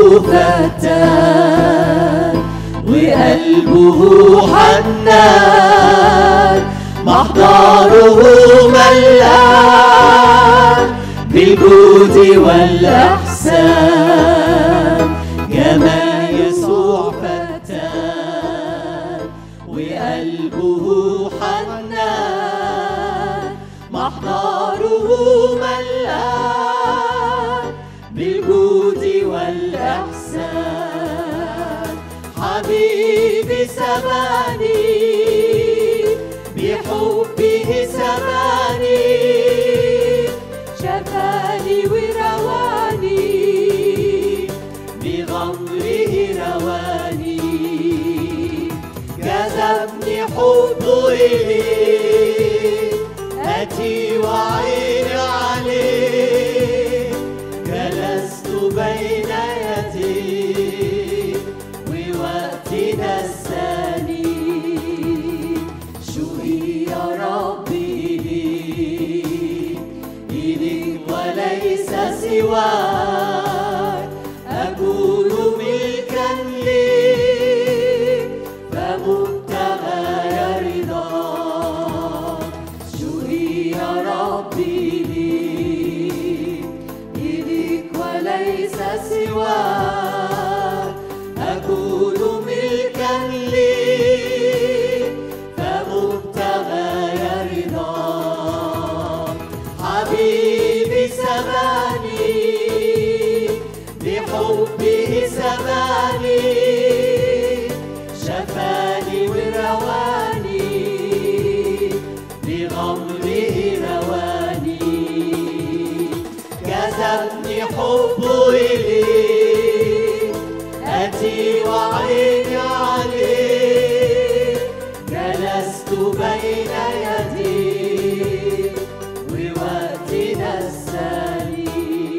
فتان وقلبه حنان محضره ملآن بالجود والإحسان جمال يسوع فتان وقلبه حنان محضره ملآن بالجود والإحسان حبيبي سباني بحبه سباني شفاني ورواني بغمره رواني جذبني حبه إليه أتي وعيني عليه جلست بين يديه ووقتي نساني شوقي يا ربي إليك إليك وليس سواك أكون ملكا ليك فمبتغى رضاك شوقي يا ربي إليك إليك وليس سواك أكون ملكا ليك فمبتغى رضاك حبيبي سباني بحبه سباني شفاني ورواني بغمره رواني جذبني حبه إليه أتي وعيني عليه جلست بين يديه ووقتي نساني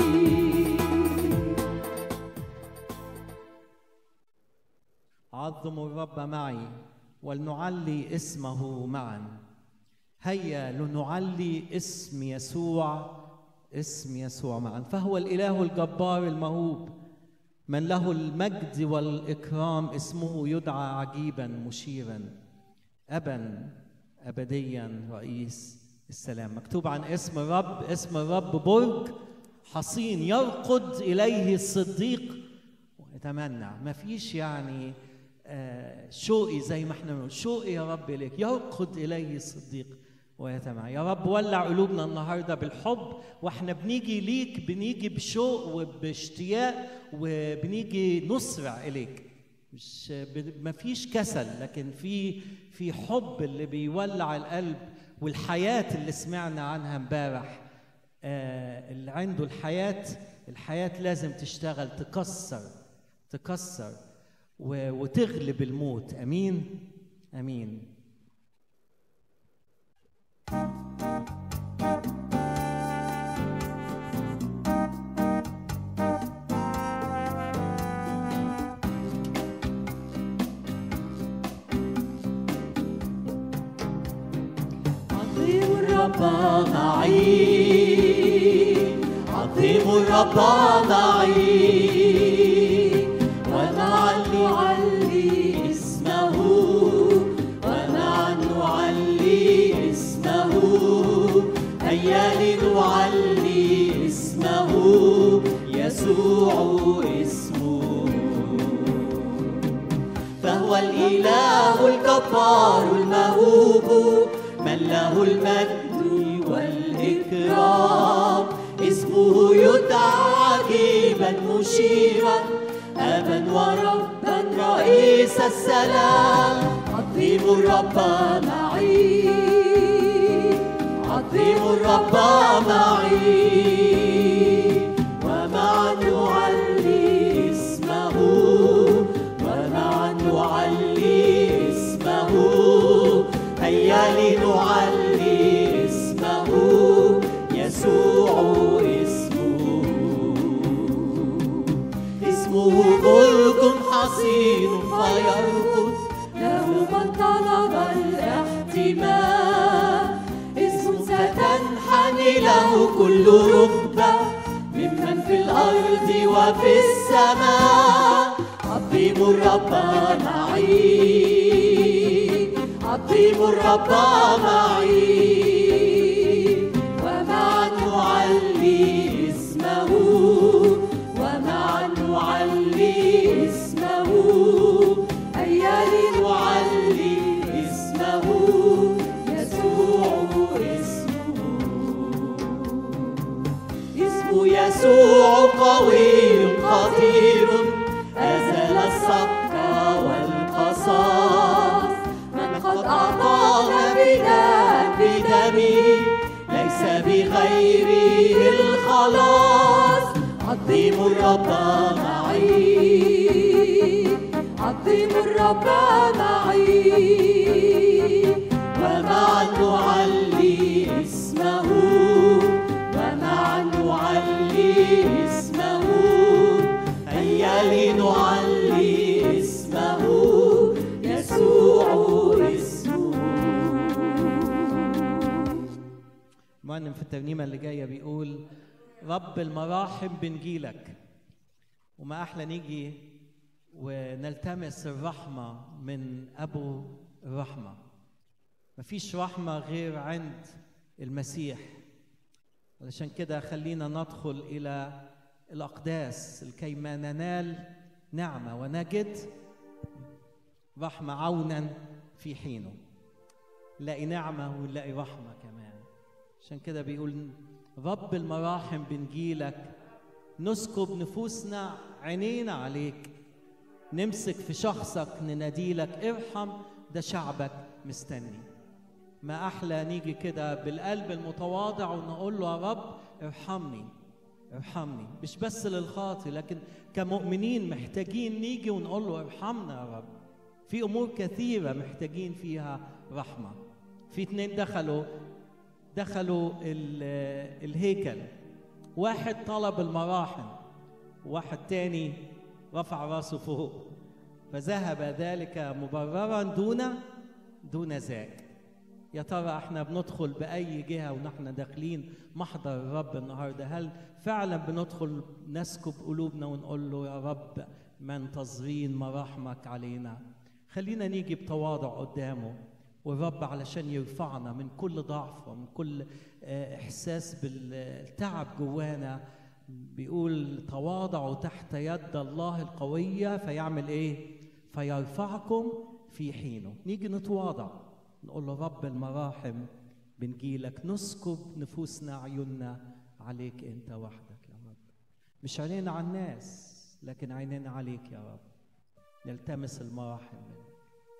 عظموا الرب معي ولنعلي اسمه معا هيا لنعلي اسم يسوع اسم يسوع معا فهو الاله الجبار الموهوب من له المجد والاكرام اسمه يدعى عجيبا مشيرا ابا ابديا رئيس السلام مكتوب عن اسم الرب اسم الرب برج حصين يرقد اليه الصديق ويتمنى ما فيش يعني آه، شوقي زي ما احنا بنقول شوقي يا رب اليك يرقد اليه الصديق ويتمنى يا رب ولع قلوبنا النهارده بالحب واحنا بنيجي ليك بنيجي بشوق وباشتياق وبنيجي نسرع اليك مش ما فيش كسل لكن في في حب اللي بيولع القلب والحياه اللي سمعنا عنها امبارح آه، اللي عنده الحياه الحياه لازم تشتغل تكسر تكسر و- وتغلب الموت امين امين عظيم الرب معي عظيم الرب معي ومعا نعلي اسمه ومعا نعلي اسمه هيا لنعلي اسمه يسوع اسمه فهو الإله الجبار الموهوب من له المجد والإكرام اسمه يدعى عجيبا مشيرا أبا وربا رئيس السلام عظيم الرب معي عظيم الرب معي ومعا نعلي اسمه ومعا نعلي اسمه هيا لنعلي اسمه يسوع اسمه اسمه برج حصين فيرقد له من طلب الاحتمال اسم ستنحني له كل ركبة ممن في الأرض وفي السماء عظموا الرب معي عظموا الرب معي ومعا نعلي اسمه ومعا نعلي اسمه هيا لنعلي اسمه يسوع اسمه اسم يسوع قوي خطير أزال السقط والقصاص من قد أعطانا فداء بدمه ليس بغيره الخلاص عظموا الرب معي عظموا الرب معي ومعا نعلي اسمه ومعا نعلي اسمه هيا لنعلي اسمه يسوع اسمه المرنم في الترنيمة اللي جاية بيقول رب المراحم بنجيلك وما أحلى نيجي ونلتمس الرحمة من أبو الرحمة مفيش رحمة غير عند المسيح علشان كده خلينا ندخل إلى الأقداس لكي ما ننال نعمة ونجد رحمة عونا في حينه نلاقي نعمة ونلاقي رحمة كمان عشان كده بيقول رب المراحم بنجيلك نسكب نفوسنا عينينا عليك نمسك في شخصك نناديلك ارحم ده شعبك مستني ما احلى نيجي كده بالقلب المتواضع ونقول له يا رب ارحمني ارحمني مش بس للخاطي لكن كمؤمنين محتاجين نيجي ونقول له ارحمنا يا رب في امور كثيره محتاجين فيها رحمه في اتنين دخلوا دخلوا ال- الهيكل واحد طلب المراحم واحد تاني رفع راسه فوق فذهب ذلك مبررا دون دون ذاك يا ترى احنا بندخل باي جهه ونحن داخلين محضر الرب النهارده هل فعلا بندخل نسكب قلوبنا ونقول له يا رب منتظرين مراحمك علينا خلينا نيجي بتواضع قدامه والرب علشان يرفعنا من كل ضعف ومن كل آه، احساس بالتعب جوانا بيقول تواضعوا تحت يد الله القويه فيعمل ايه فيرفعكم في حينه نيجي نتواضع نقول له رب المراحم بنجيلك نسكب نفوسنا عيوننا عليك انت وحدك يا رب مش عينينا على الناس لكن عينينا عليك يا رب نلتمس المراحم منك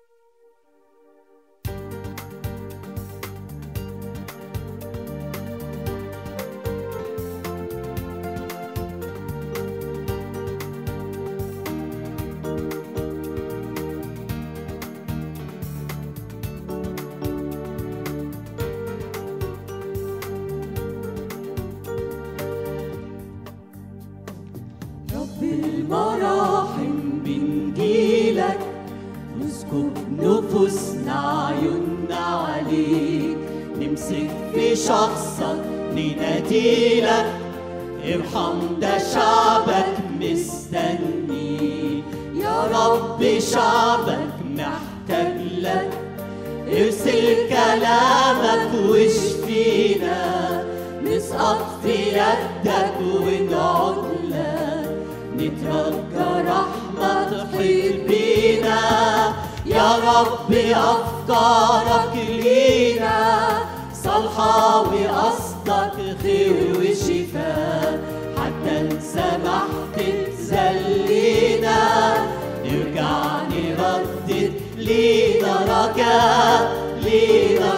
رب المراحم بنجيلك نسكب نفوسنا عيوننا عليك نمسك في شخصك نناديلك ارحم ده شعبك مستني يا رب شعبك محتاج لك ارسل كلامك واشفينا نسقط في يدك ونقعد لك نترجى رحمة تحيط بينا يا رب أفكارك لينا صالحة وقصدك خير وشفاء حتى إن سمحت تذلينا نرجع نردد لينا رجاء لينا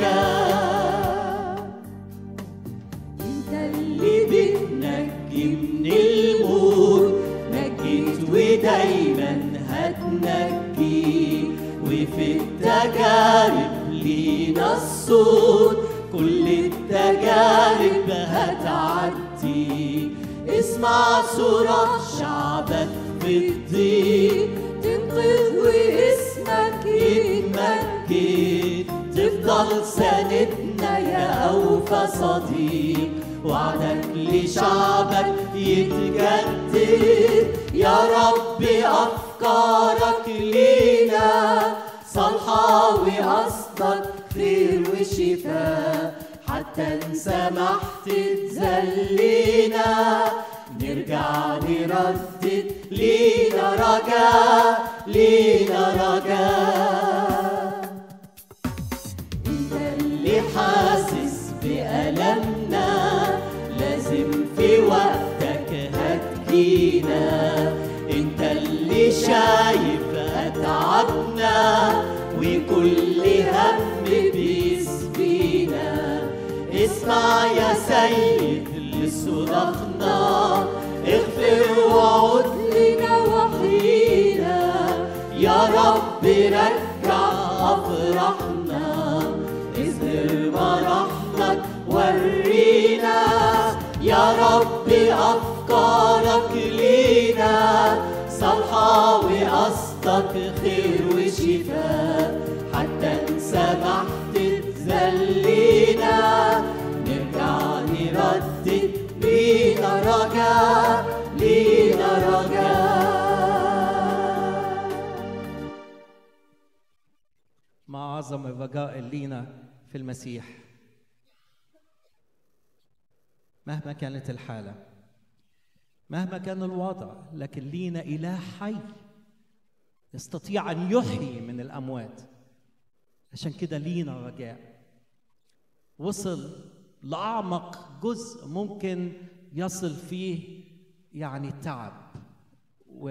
رجاء انت اللي بتنجي من الموت نجيت ودايما هتنجي وفي التجارب لينا الصوت كل التجارب هتعدي اسمع صراخ شعبك في الضيق تنقذ واسمك يتمجد تفضل سندنا يا أوفى صديق وعدك لشعبك يتجدد يا رب أفكارك لينا صالحة وقصدك خير وشفاء حتى إن سمحت تذلينا نرجع نردد لينا رجاء لينا رجاء انت اللي حاسس بألمنا لازم في وقتك هتجينا انت اللي شايف اتعبنا وكل هم بيسبينا اسمع يا سيد لصراخنا اغفر وعد لنا وحينا يا رب رجع افراحنا اظهر مراحمك ورينا يا رب افكارك لينا صالحة وقصدك خير وشفاء حتى ان سمحت تذلينا نرجع نردد لينا رجاء لينا رجاء ما أعظم الرجاء اللي لينا في المسيح مهما كانت الحالة مهما كان الوضع لكن لينا إله حي يستطيع أن يحيي من الأموات عشان كده لينا رجاء وصل لأعمق جزء ممكن يصل فيه يعني التعب و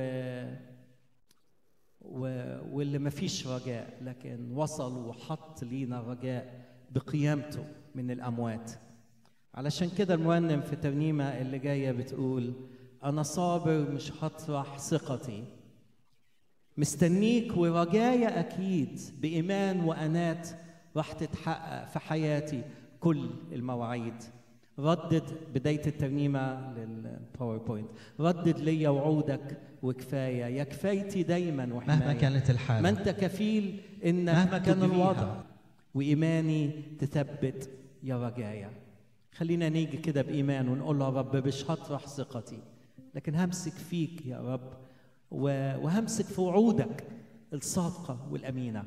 و... واللي ما فيش رجاء لكن وصل وحط لينا رجاء بقيامته من الأموات علشان كده المرنم في الترنيمة اللي جاية بتقول أنا صابر مش هطرح ثقتي مستنيك ورجايا أكيد بإيمان وأنات راح تتحقق في حياتي كل المواعيد ردد بداية الترنيمة للباوربوينت ردد ليا وعودك وكفاية يا كفايتي دايما وحماية مهما كانت الحالة ما انت كفيل انك مهما كان تجريها. الوضع. وايماني تثبت يا رجايا خلينا نيجي كده بايمان ونقول له يا رب مش هطرح ثقتي لكن همسك فيك يا رب و- وهمسك في وعودك الصادقه والامينه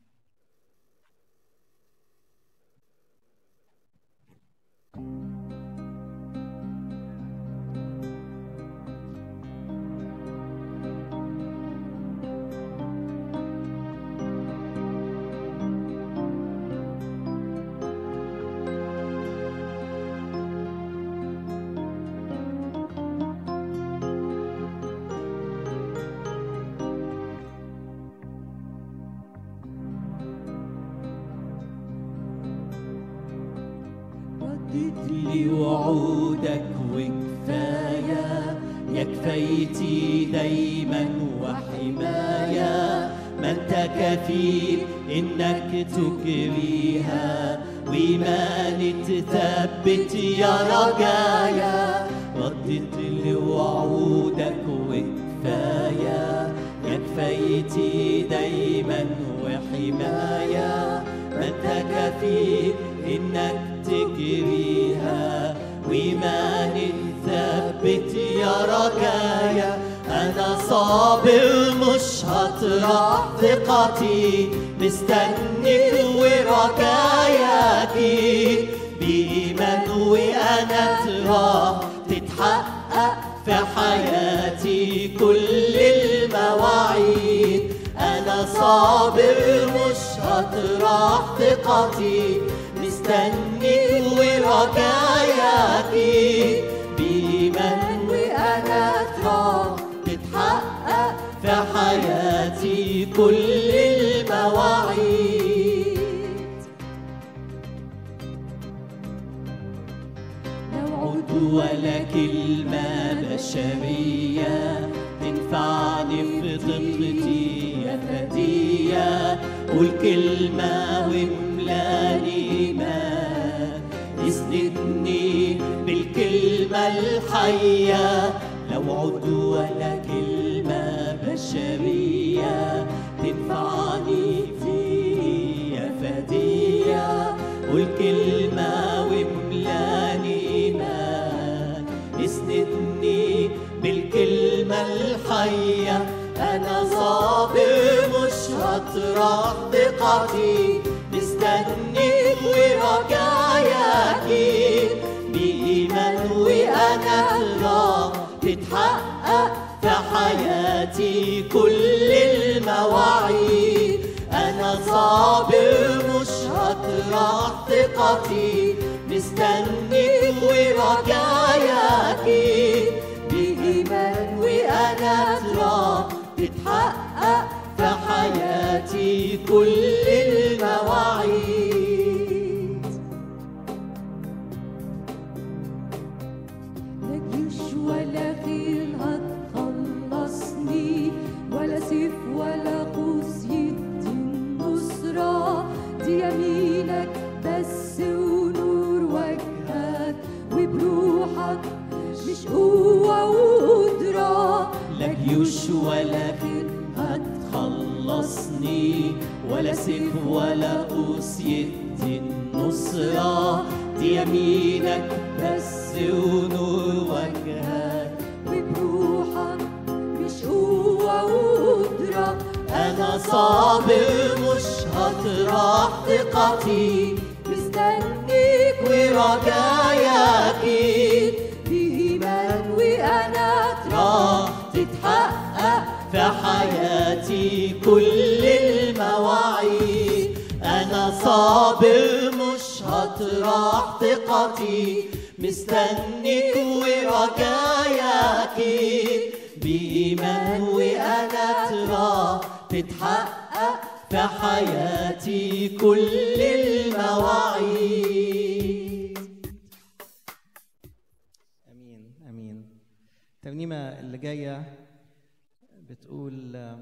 ردد لي وعودك وكفاية يا كفايتي دايما وحماية ما انت كفيل انك تجريها وإيماني تثبت يا رجايا ردد لي وعودك وكفاية يا كفايتي دايما وحماية ما انت كفيل انك تجريها وإيماني ثبت يا رجايا أنا صابر مش هطرح ثقتي مستنيك ورجايا أكيد بإيمان وأنا ترى تتحقق في حياتي كل المواعيد أنا صابر مش هطرح ثقتي مستنيك ورجايا أكيد بإيمان وأنا ترى تتحقق في حياتي كل المواعيد لا وعود ولا كلمة بشرية تنفعني في ضغطتي يا فدية قول كلمة واملاني إيمان اسندني بالكلمة الحية لا وعود ولا كلمة بشرية تنفعني فيه يا فدية قول كلمة واملاني إيمان حية أنا صابر مش هطرح ثقتي مستنيك ورجاياكي بإيمان وأنا ترى تتحقق في حياتي كل المواعيد أنا صابر مش هطرح ثقتي مستنيك ورجاياكي بإيمان وأنا ترى تتحقق في حياتي كل المواعيد لا جيوش ولا خيل هتخلصني ولا سيف ولا قوس يدي النصرة دي يمينك بس ونور وجهك وبروحك مش قوة وقدرة لا جيوش ولا خير هتخلصني ولا سيف ولا قوس يدي النصرة دي يمينك بس ونور وجهك وبروحك مش قوة وقدرة أنا صابر مش هطرح ثقتي مستنيك ورجاياكي بإيمان وأنا ترى راح تتحقق في حياتي كل المواعيد أنا صابر مش هطرح ثقتي مستنيك ورجاياكي بإيمان وأنا ترى تتحقق في حياتي كل المواعيد امين امين الترنيمه اللي جايه بتقول آه،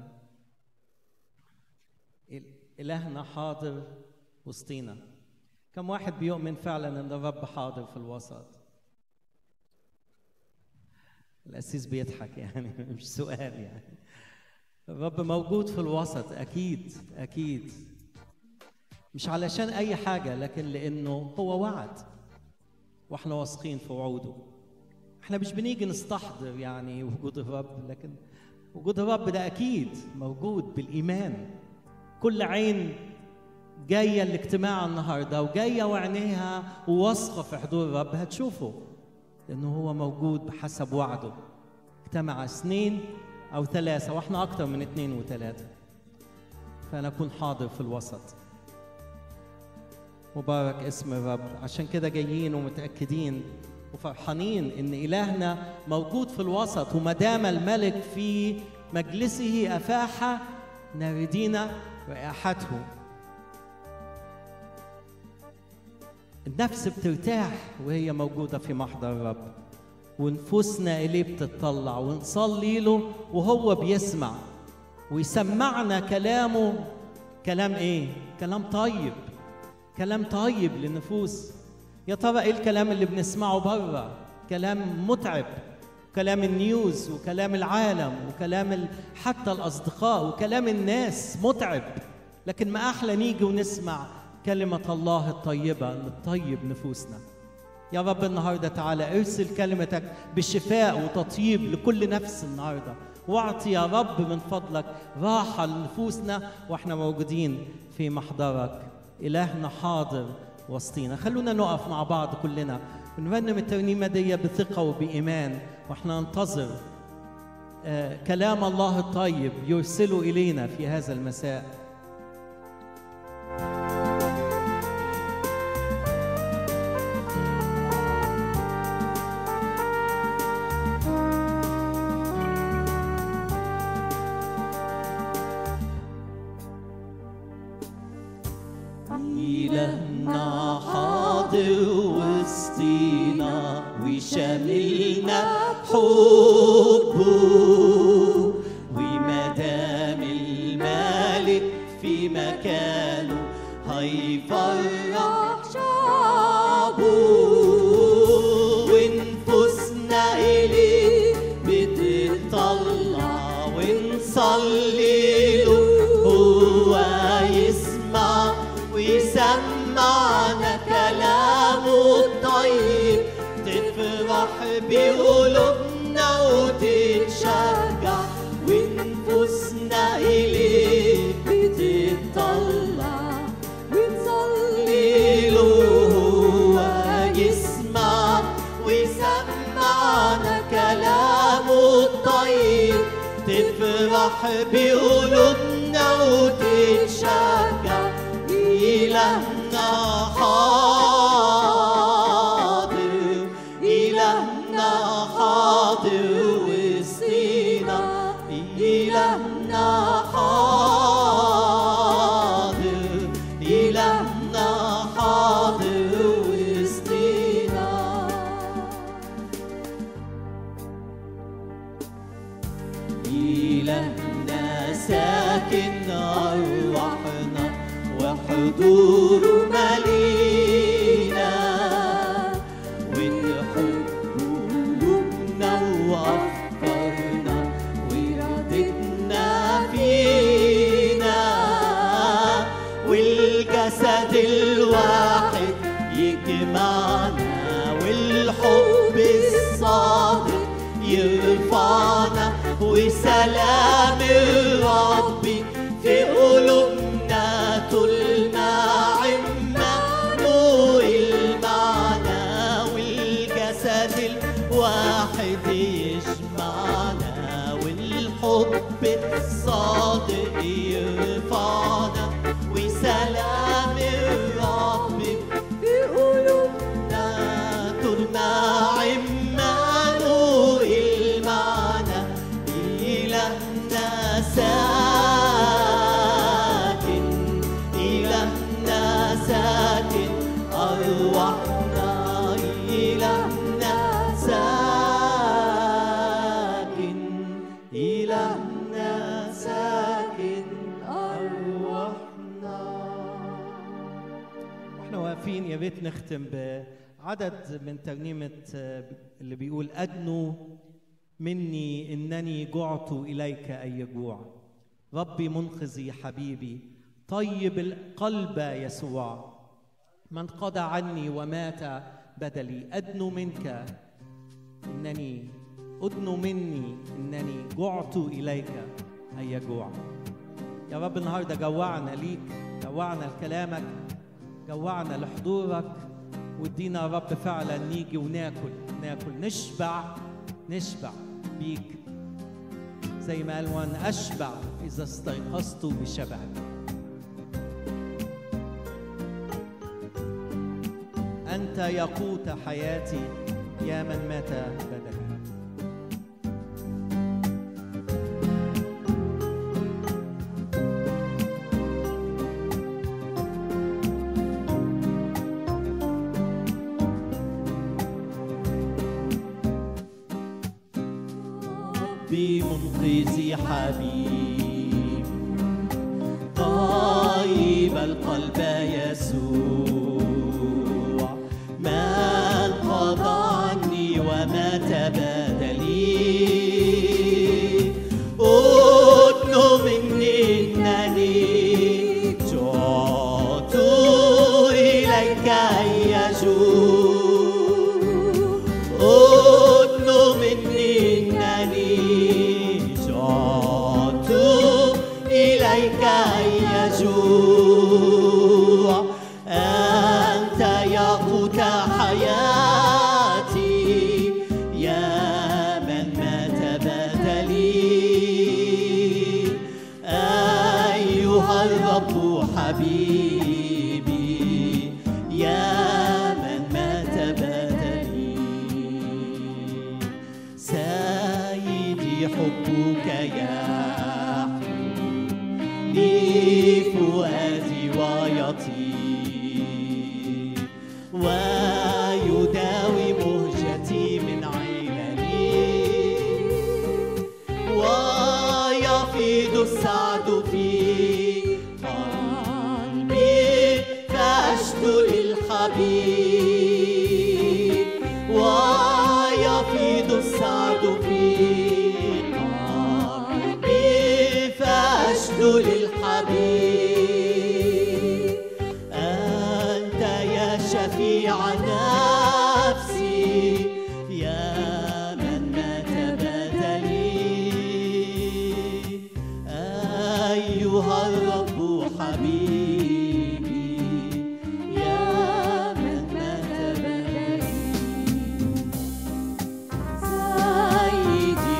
ال- الهنا حاضر وسطينا كم واحد بيؤمن فعلا ان الرب حاضر في الوسط القسيس بيضحك يعني مش سؤال يعني الرب موجود في الوسط اكيد اكيد مش علشان اي حاجه لكن لانه هو وعد واحنا واثقين في وعوده احنا مش بنيجي نستحضر يعني وجود الرب لكن وجود الرب ده اكيد موجود بالايمان كل عين جايه الاجتماع النهارده وجايه وعينيها وواثقه في حضور الرب هتشوفه لانه هو موجود بحسب وعده اجتمع اثنين او ثلاثه واحنا اكتر من اثنين وثلاثه فنكون حاضر في الوسط مبارك اسم الرب عشان كده جايين ومتأكدين وفرحانين إن إلهنا موجود في الوسط وما دام الملك في مجلسه أفاح ناردين رائحته النفس بترتاح وهي موجودة في محضر الرب ونفوسنا إليه بتطلع ونصلي له وهو بيسمع ويسمعنا كلامه كلام إيه؟ كلام طيب كلام طيب للنفوس يا ترى ايه الكلام اللي بنسمعه بره كلام متعب كلام النيوز وكلام العالم وكلام ال... حتى الاصدقاء وكلام الناس متعب لكن ما احلى نيجي ونسمع كلمه الله الطيبه اللي تطيب نفوسنا يا رب النهارده تعالى ارسل كلمتك بشفاء وتطيب لكل نفس النهارده واعطي يا رب من فضلك راحه لنفوسنا واحنا موجودين في محضرك إلهنا حاضر وسطينا خلونا نقف مع بعض كلنا ونرنم الترنيمة دي بثقة وبإيمان واحنا ننتظر آه كلام الله الطيب يرسله إلينا في هذا المساء إلهنا حاضر وسطينا وشاملنا حبه وما دام الملك في مكانه هيفرح شعبه ونفوسنا إليه بتطلع ونصلي له هو يسمع ويسمعنا كلامه الطيب تفرح بقلوبنا وتفرح كلامه الطيب تفرح بقلوبنا وتتشجع إلهنا حاضر إلهنا حاضر وسطينا إلهنا حاضر إلهنا حاضر وسطينا إلهنا ساكن أرواحنا وحضوره ملينا والحب قلوبنا وأفكارنا وإرادتنا فينا والجسد الواحد يجمعنا والحب الصادق يرفعنا وسلام الرب في قلوبنا طول ما عمانه المعنى والجسد الواحد يجمعنا والحب الصادق يرفعنا وسلام الرب في قلوبنا طول ما عمانه المعنى إلهنا ساكن إلهنا ساكن أرواحنا إلهنا ساكن إلهنا ساكن أرواحنا واحنا واقفين يا ريت نختم بعدد من ترنيمة آه، اللي بيقول أدنو مني إنني جعت إليك أي جوع ربي منقذي حبيبي طيب القلب يسوع من قضى عني ومات بدلي أدنو منك إنني أدنو مني إنني جعت إليك أي جوع يا رب النهارده جوعنا ليك جوعنا لكلامك جوعنا لحضورك وادينا يا رب فعلا نيجي وناكل ناكل نشبع نشبع بيك زي ما قال وانا اشبع اذا استيقظت بشبعك انت يقوت حياتي يا من مات بدلي بمنقذي حبيب طيب القلب يسوع من قضى عني ومات بدلي أدنو مني إنني جعت إليك يجوع أدنو مني إنني جعت إليك يجوع أنت يقوت حياتي يا من مات بدلي أيها الرب حبيبي يا من مات بدلي سيدي حبك يحلو لفؤادي ويطيب ويداوي مهجتي من عللي ويفيض السعد في قلبي فاشكو للحبيب ويفيض السعد في قلبي فاشكو للحبيب أنت يا شفيع نفسي يا من مات بدلي أيها الرب حبيبي يا من مات بدلي سيدي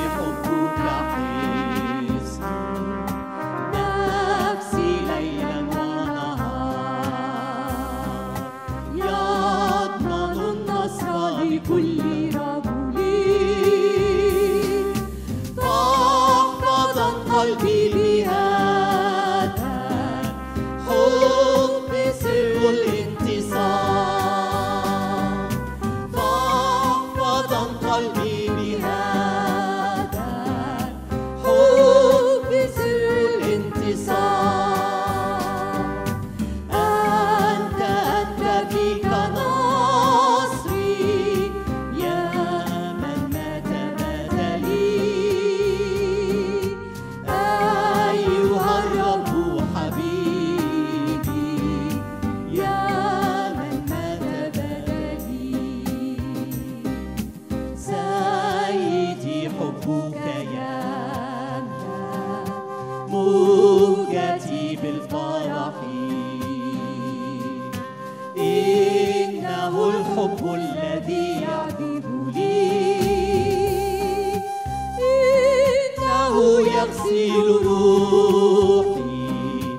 يغسل روحي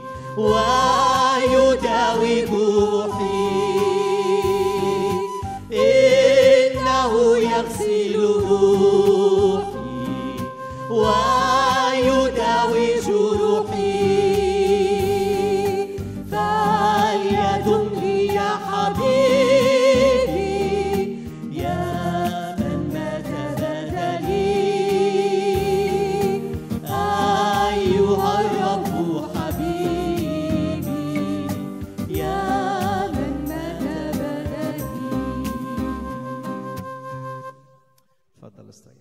ويداوي جروحي إنه يغسل روحي ويداوي جروحي فليدمني يا حبيبي يا من مات بدلي أيها الرب حبيبي يا من مات بدلي اتفضل استريح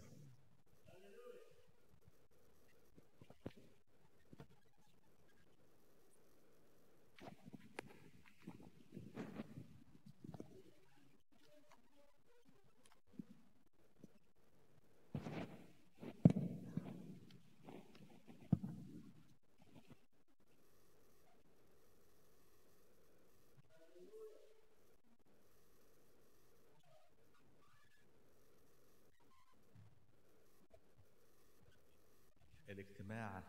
الاجتماع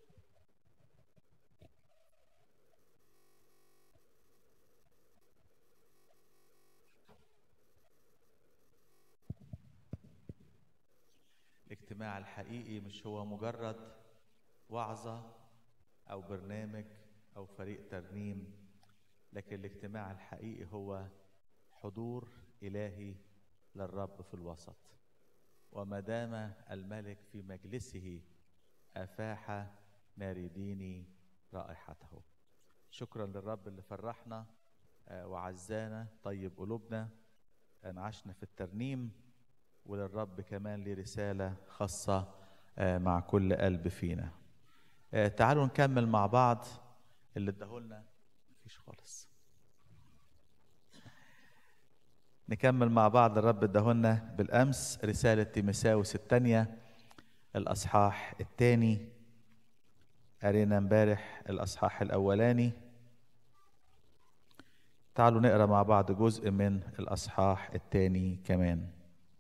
الاجتماع الحقيقي مش هو مجرد وعظة أو برنامج أو فريق ترنيم لكن الاجتماع الحقيقي هو حضور إلهي للرب في الوسط وما دام الملك في مجلسه أفاح نارديني رائحته شكرا للرب اللي فرحنا آه، وعزانا طيب قلوبنا انعشنا في الترنيم وللرب كمان ليه رسالة خاصة آه، مع كل قلب فينا آه، تعالوا نكمل مع بعض اللي اداهولنا مفيش خالص نكمل مع بعض الرب اداهولنا بالامس رساله تيمساوس الثانيه الاصحاح الثاني قرينا امبارح الاصحاح الاولاني تعالوا نقرا مع بعض جزء من الاصحاح الثاني كمان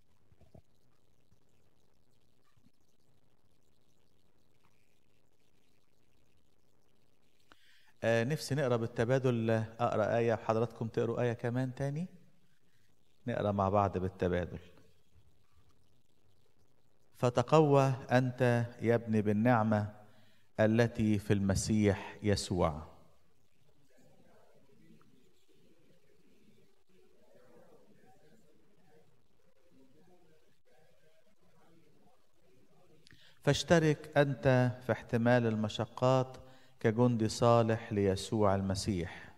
آه نفسي نقرا بالتبادل آه، اقرا ايه وحضراتكم تقروا ايه كمان تاني نقرا مع بعض بالتبادل فتقوى انت يا ابن بالنعمه التي في المسيح يسوع فاشترك انت في احتمال المشقات كجندي صالح ليسوع المسيح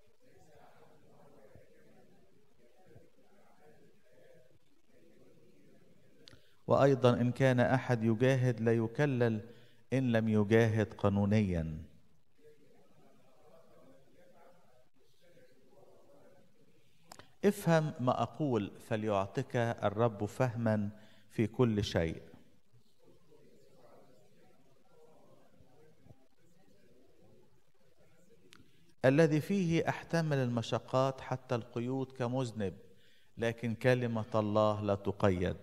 وايضا ان كان احد يجاهد لا يكلل ان لم يجاهد قانونيا افهم ما اقول فليعطك الرب فهما في كل شيء الذي فيه احتمل المشقات حتى القيود كمذنب لكن كلمه الله لا تقيد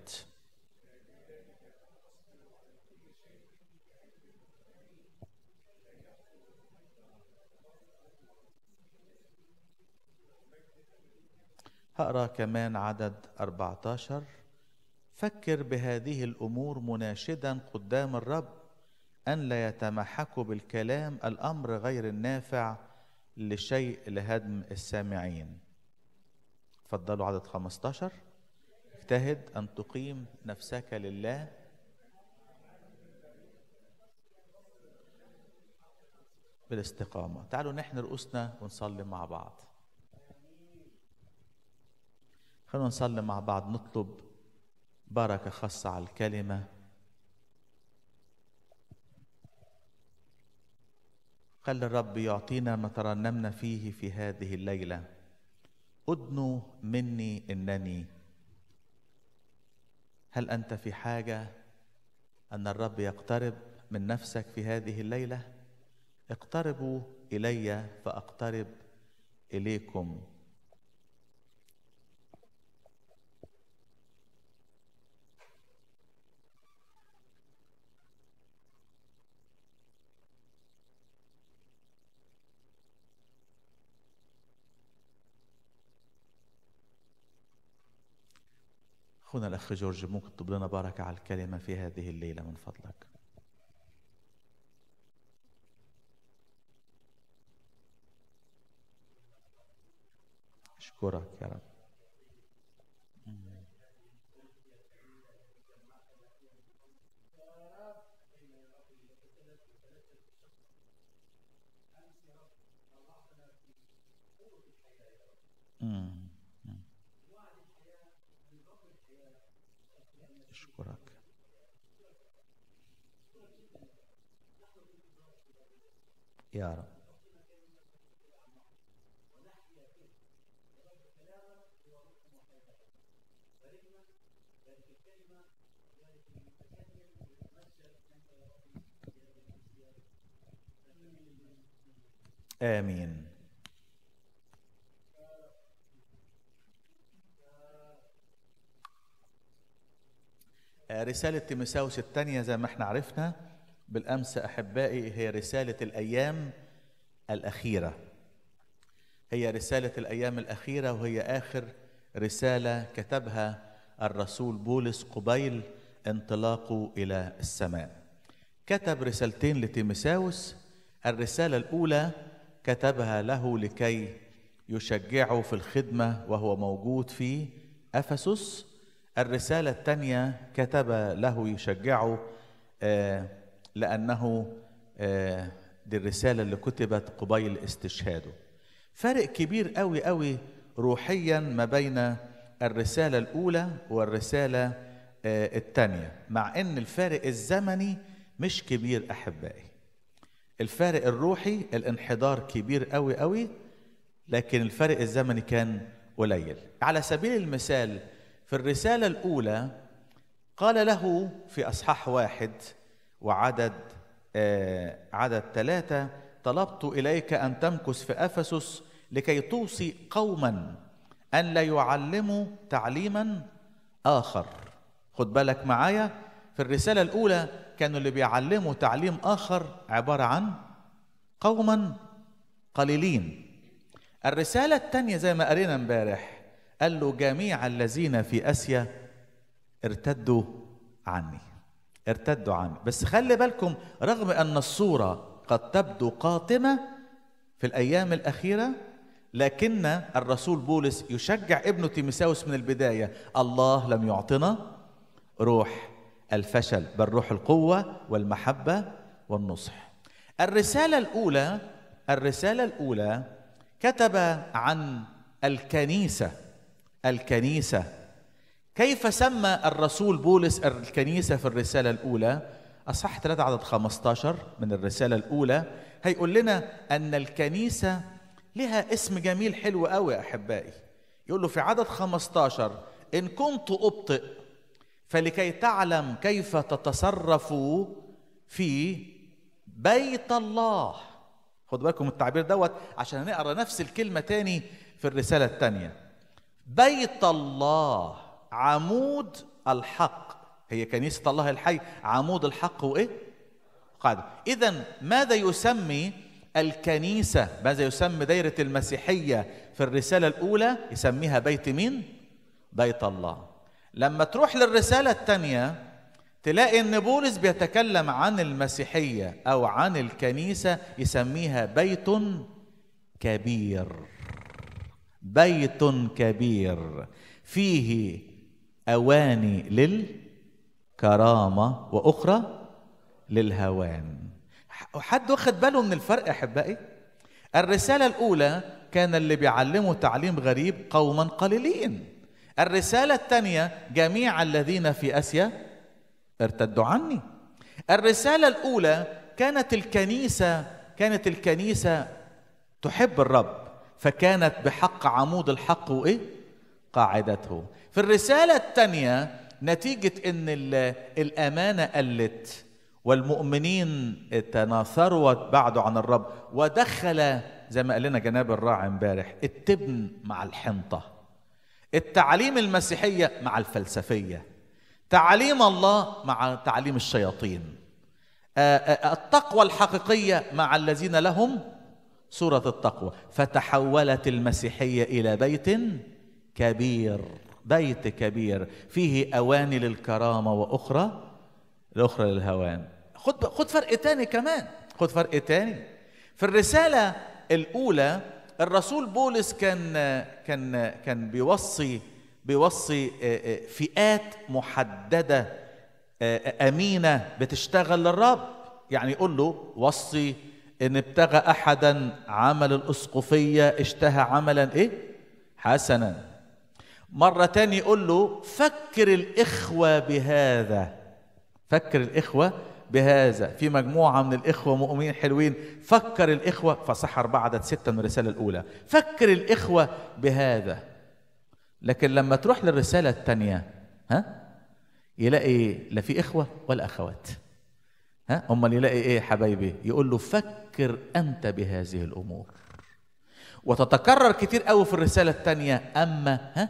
هقرا كمان عدد 14 فكر بهذه الامور مناشدا قدام الرب ان لا يتمحكوا بالكلام الامر غير النافع لشيء لهدم السامعين تفضلوا عدد 15 اجتهد ان تقيم نفسك لله بالاستقامه تعالوا نحن رؤوسنا ونصلي مع بعض خلونا نصلي مع بعض نطلب بركة خاصة على الكلمة خلي الرب يعطينا ما ترنمنا فيه في هذه الليلة أدنوا مني إنني هل أنت في حاجة أن الرب يقترب من نفسك في هذه الليلة اقتربوا إلي فأقترب إليكم اخونا الاخ جورج ممكن تطلب لنا بركه على الكلمه في هذه الليله من فضلك اشكرك يا رب مم. مم. اشكرك يا رب آمين آه، رسالة تيموثاوس الثانية زي ما احنا عرفنا بالأمس أحبائي هي رسالة الأيام الأخيرة هي رسالة الأيام الأخيرة وهي آخر رسالة كتبها الرسول بولس قبيل انطلاقه إلى السماء كتب رسالتين لتيموثاوس الرسالة الأولى كتبها له لكي يشجعه في الخدمة وهو موجود في أفسس الرسالة الثانية كتب له يشجعه آه، لأنه آه، دي الرسالة اللي كتبت قبيل استشهاده فرق كبير قوي قوي روحيا ما بين الرسالة الأولى والرسالة آه، الثانية مع أن الفارق الزمني مش كبير أحبائي الفارق الروحي الانحدار كبير قوي قوي لكن الفرق الزمني كان قليل على سبيل المثال في الرسالة الأولى قال له في أصحاح واحد وعدد آه عدد ثلاثة طلبت إليك أن تمكث في أفسس لكي توصي قوما أن لا يعلموا تعليما آخر خد بالك معايا في الرسالة الأولى كانوا اللي بيعلموا تعليم آخر عبارة عن قوما قليلين الرسالة الثانية زي ما قرينا امبارح قال له جميع الذين في اسيا ارتدوا عني ارتدوا عني بس خلي بالكم رغم ان الصوره قد تبدو قاتمه في الايام الاخيره لكن الرسول بولس يشجع ابنه تيموثاوس من البدايه الله لم يعطنا روح الفشل بل روح القوه والمحبه والنصح الرساله الاولى الرساله الاولى كتب عن الكنيسه الكنيسة كيف سمى الرسول بولس الكنيسة في الرسالة الأولى أصح 3 عدد 15 من الرسالة الأولى هيقول لنا أن الكنيسة لها اسم جميل حلو قوي أحبائي يقول له في عدد 15 إن كنت أبطئ فلكي تعلم كيف تتصرف في بيت الله خد بالكم التعبير دوت عشان هنقرا نفس الكلمة تاني في الرسالة الثانية بيت الله عمود الحق هي كنيسة الله الحي عمود الحق وإيه؟ قاعدة إذا ماذا يسمي الكنيسة ماذا يسمي دايرة المسيحية في الرسالة الأولى يسميها بيت مين؟ بيت الله لما تروح للرسالة الثانية تلاقي ان بولس بيتكلم عن المسيحية او عن الكنيسة يسميها بيت كبير بيت كبير فيه اواني للكرامه واخرى للهوان حد واخد باله من الفرق احبائي الرساله الاولى كان اللي بيعلموا تعليم غريب قوما قليلين الرساله الثانيه جميع الذين في اسيا ارتدوا عني الرساله الاولى كانت الكنيسه كانت الكنيسه تحب الرب فكانت بحق عمود الحق وايه قاعدته في الرساله الثانيه نتيجه ان الامانه قلت والمؤمنين تناثروا بعدوا عن الرب ودخل زي ما قال لنا جناب الراعي امبارح التبن مع الحنطه التعليم المسيحيه مع الفلسفيه تعليم الله مع تعليم الشياطين التقوى الحقيقيه مع الذين لهم صورة التقوى فتحولت المسيحية إلى بيت كبير بيت كبير فيه اواني للكرامه واخرى الاخرى للهوان خد خد فرق تاني كمان خد فرق تاني في الرساله الاولى الرسول بولس كان كان كان بيوصي بيوصي آه، آه، فئات محدده آه، امينه بتشتغل للرب يعني يقول له وصي ان ابتغى احدا عمل الاسقفيه اشتهى عملا ايه حسنا مره تاني يقول له فكر الاخوه بهذا فكر الاخوه بهذا في مجموعه من الاخوه مؤمنين حلوين فكر الاخوه فصح أربعة عدد ستة من الرساله الاولى فكر الاخوه بهذا لكن لما تروح للرساله الثانيه ها يلاقي لا في اخوه ولا اخوات ها امال يلاقي ايه يا حبايبي يقول له فكر انت بهذه الامور وتتكرر كتير قوي في الرساله الثانيه اما ها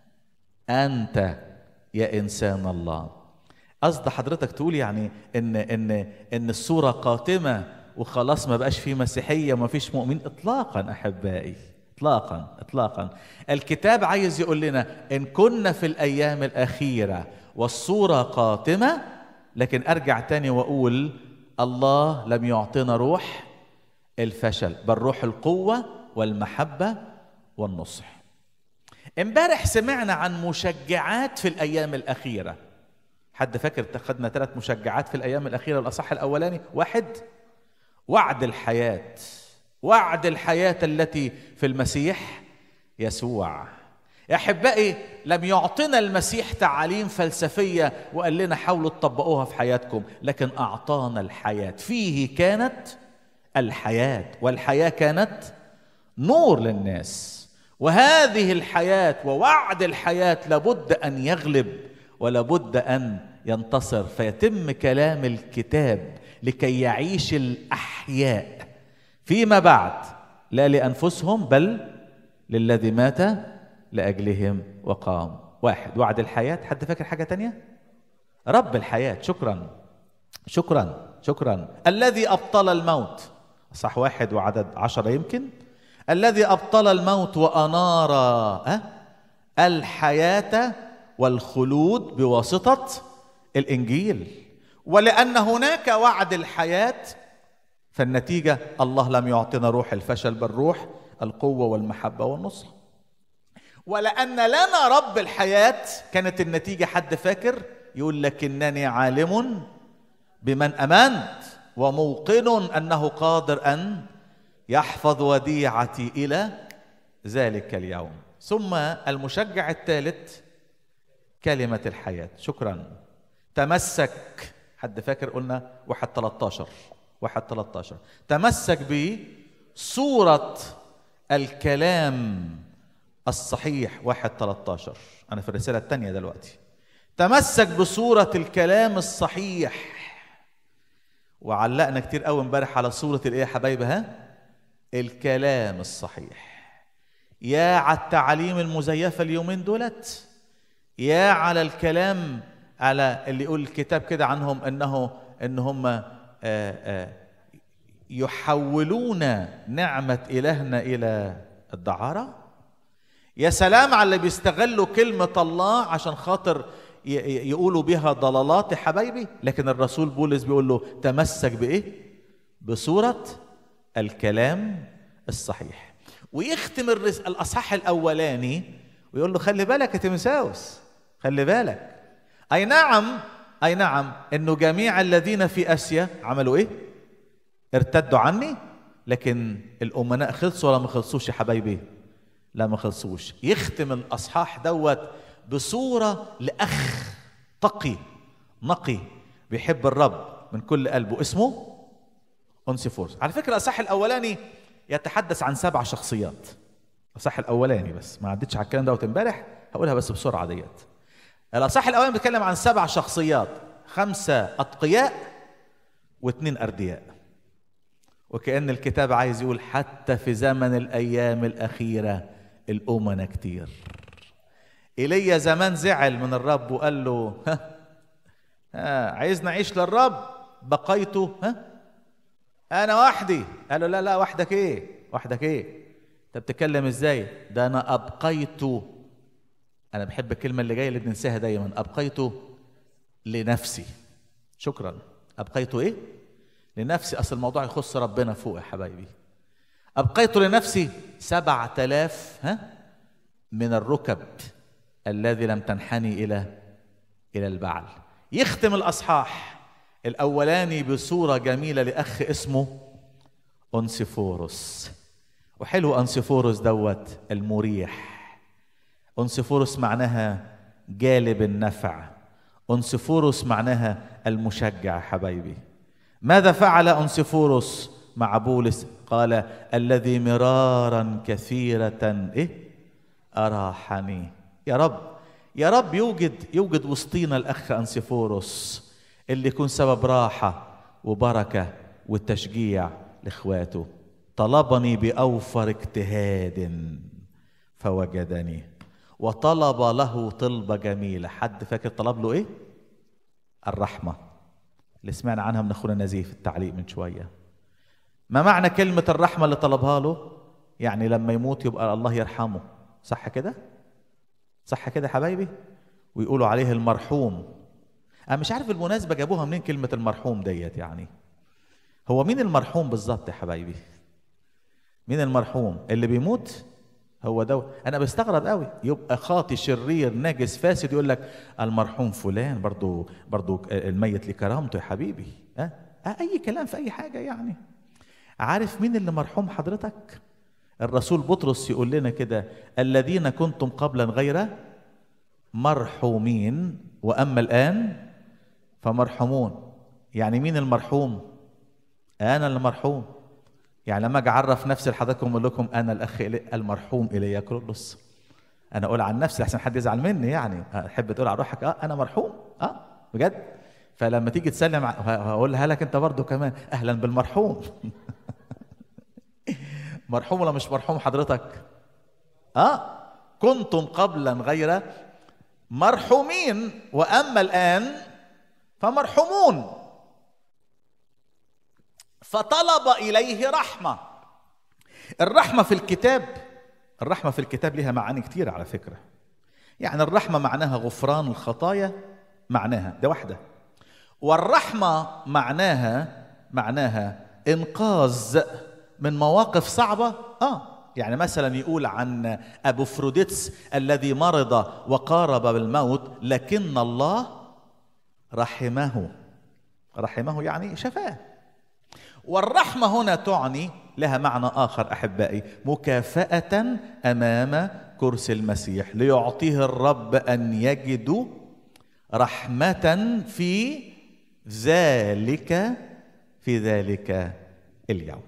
انت يا انسان الله قصد حضرتك تقول يعني ان ان ان الصوره قاتمه وخلاص ما بقاش في مسيحيه وما فيش مؤمن اطلاقا احبائي اطلاقا اطلاقا الكتاب عايز يقول لنا ان كنا في الايام الاخيره والصوره قاتمه لكن ارجع تاني واقول الله لم يعطينا روح الفشل بل روح القوه والمحبه والنصح امبارح سمعنا عن مشجعات في الايام الاخيره حد فاكر خدنا ثلاث مشجعات في الايام الاخيره الاصح الاولاني واحد وعد الحياه وعد الحياه التي في المسيح يسوع يا احبائي لم يعطنا المسيح تعاليم فلسفيه وقال لنا حاولوا تطبقوها في حياتكم لكن اعطانا الحياه فيه كانت الحياه والحياه كانت نور للناس وهذه الحياه ووعد الحياه لابد ان يغلب ولابد ان ينتصر فيتم كلام الكتاب لكي يعيش الاحياء فيما بعد لا لانفسهم بل للذي مات لاجلهم وقام واحد وعد الحياه حد فاكر حاجه تانية رب الحياه شكرا شكرا شكرا الذي ابطل الموت صح واحد وعدد عشرة يمكن الذي ابطل الموت وانار أه؟ الحياه والخلود بواسطه الانجيل ولان هناك وعد الحياه فالنتيجه الله لم يعطنا روح الفشل بل روح القوه والمحبه والنصح ولان لنا رب الحياه كانت النتيجه حد فاكر يقول لكنني عالم بمن امنت وموقن انه قادر ان يحفظ وديعتي الى ذلك اليوم ثم المشجع الثالث كلمة الحياة شكرا تمسك حد فاكر قلنا واحد 13 واحد 13 تمسك بصورة الكلام الصحيح واحد 13 أنا في الرسالة الثانية دلوقتي تمسك بصورة الكلام الصحيح وعلقنا كتير قوي امبارح على صورة الايه يا حبايبي ها الكلام الصحيح يا على التعاليم المزيفة اليومين دولت يا على الكلام على اللي يقول الكتاب كده عنهم انه ان هم آه، آه، يحولون نعمة إلهنا إلى الدعارة يا سلام على اللي بيستغلوا كلمة الله عشان خاطر ي- ي- يقولوا بها ضلالات يا حبايبي لكن الرسول بولس بيقول له تمسك بإيه؟ بصورة الكلام الصحيح ويختم الرس... الأصحاح الأولاني ويقول له خلي بالك يا تيمساوس خلي بالك أي نعم أي نعم إنه جميع الذين في آسيا عملوا إيه؟ ارتدوا عني لكن الأمناء خلصوا ولا ما خلصوش يا حبايبي؟ لا ما خلصوش يختم الأصحاح دوت بصورة لأخ تقي نقي بيحب الرب من كل قلبه اسمه أونسيفورس على فكرة الأصحاح الأولاني يتحدث عن سبع شخصيات الأصحاح الأولاني بس ما عدتش على الكلام دوت امبارح هقولها بس بسرعة ديت الأصحاح الأولاني بيتكلم عن سبع شخصيات خمسة أتقياء واثنين أردياء وكأن الكتاب عايز يقول حتى في زمن الأيام الأخيرة الأمنة كتير إيليا زمان زعل من الرب وقال له ها, ها عايز نعيش للرب بقيته ها أنا وحدي قال له لا لا وحدك إيه وحدك إيه أنت بتتكلم إزاي ده أنا أبقيت انا بحب الكلمه اللي جايه اللي بننساها دايما ابقيت لنفسي شكرا ابقيت ايه لنفسي اصل الموضوع يخص ربنا فوق يا حبايبي ابقيت لنفسي سبعة آلاف ها من الركب الذي لم تنحني الى الى البعل يختم الاصحاح الاولاني بصوره جميله لاخ اسمه أنسفوروس وحلو أنسفوروس دوت المريح أنسفوروس معناها جالب النفع أنسفوروس معناها المشجع حبايبي ماذا فعل أنسفوروس مع بولس قال الذي مرارا كثيرة إيه أراحني يا رب يا رب يوجد يوجد وسطينا الأخ أنسفوروس اللي يكون سبب راحة وبركة والتشجيع لاخواته طلبني باوفر اجتهاد فوجدني وطلب له طلبه جميله حد فاكر طلب له ايه الرحمه اللي سمعنا عنها من اخونا نزيه في التعليق من شويه ما معنى كلمه الرحمه اللي طلبها له يعني لما يموت يبقى الله يرحمه صح كده صح كده حبايبي ويقولوا عليه المرحوم انا مش عارف المناسبه جابوها منين كلمه المرحوم ديت يعني هو مين المرحوم بالظبط يا حبايبي مين المرحوم اللي بيموت هو ده انا بستغرب قوي يبقى خاطي شرير ناجس فاسد يقول لك المرحوم فلان برضو برضو الميت لكرامته يا حبيبي أه؟ أه اي كلام في اي حاجه يعني عارف مين اللي مرحوم حضرتك الرسول بطرس يقول لنا كده الذين كنتم قبلا غير مرحومين واما الان فمرحومون يعني مين المرحوم انا المرحوم يعني لما اجي اعرف نفسي لحضراتكم اقول لكم انا الاخ المرحوم ايليا كرولوس انا اقول عن نفسي احسن حد يزعل مني يعني احب تقول على روحك اه انا مرحوم اه بجد فلما تيجي تسلم هقولها لك انت برضو كمان اهلا بالمرحوم مرحوم ولا مش مرحوم حضرتك اه كنتم قبلا غير مرحومين واما الان فمرحومون فطلب اليه رحمه الرحمه في الكتاب الرحمه في الكتاب لها معاني كتير على فكره يعني الرحمه معناها غفران الخطايا معناها ده واحده والرحمه معناها معناها انقاذ من مواقف صعبه اه يعني مثلا يقول عن ابو فروديتس الذي مرض وقارب بالموت لكن الله رحمه رحمه يعني شفاه والرحمة هنا تعني لها معنى آخر أحبائي مكافأة أمام كرسي المسيح ليعطيه الرب أن يجدوا رحمة في ذلك في ذلك اليوم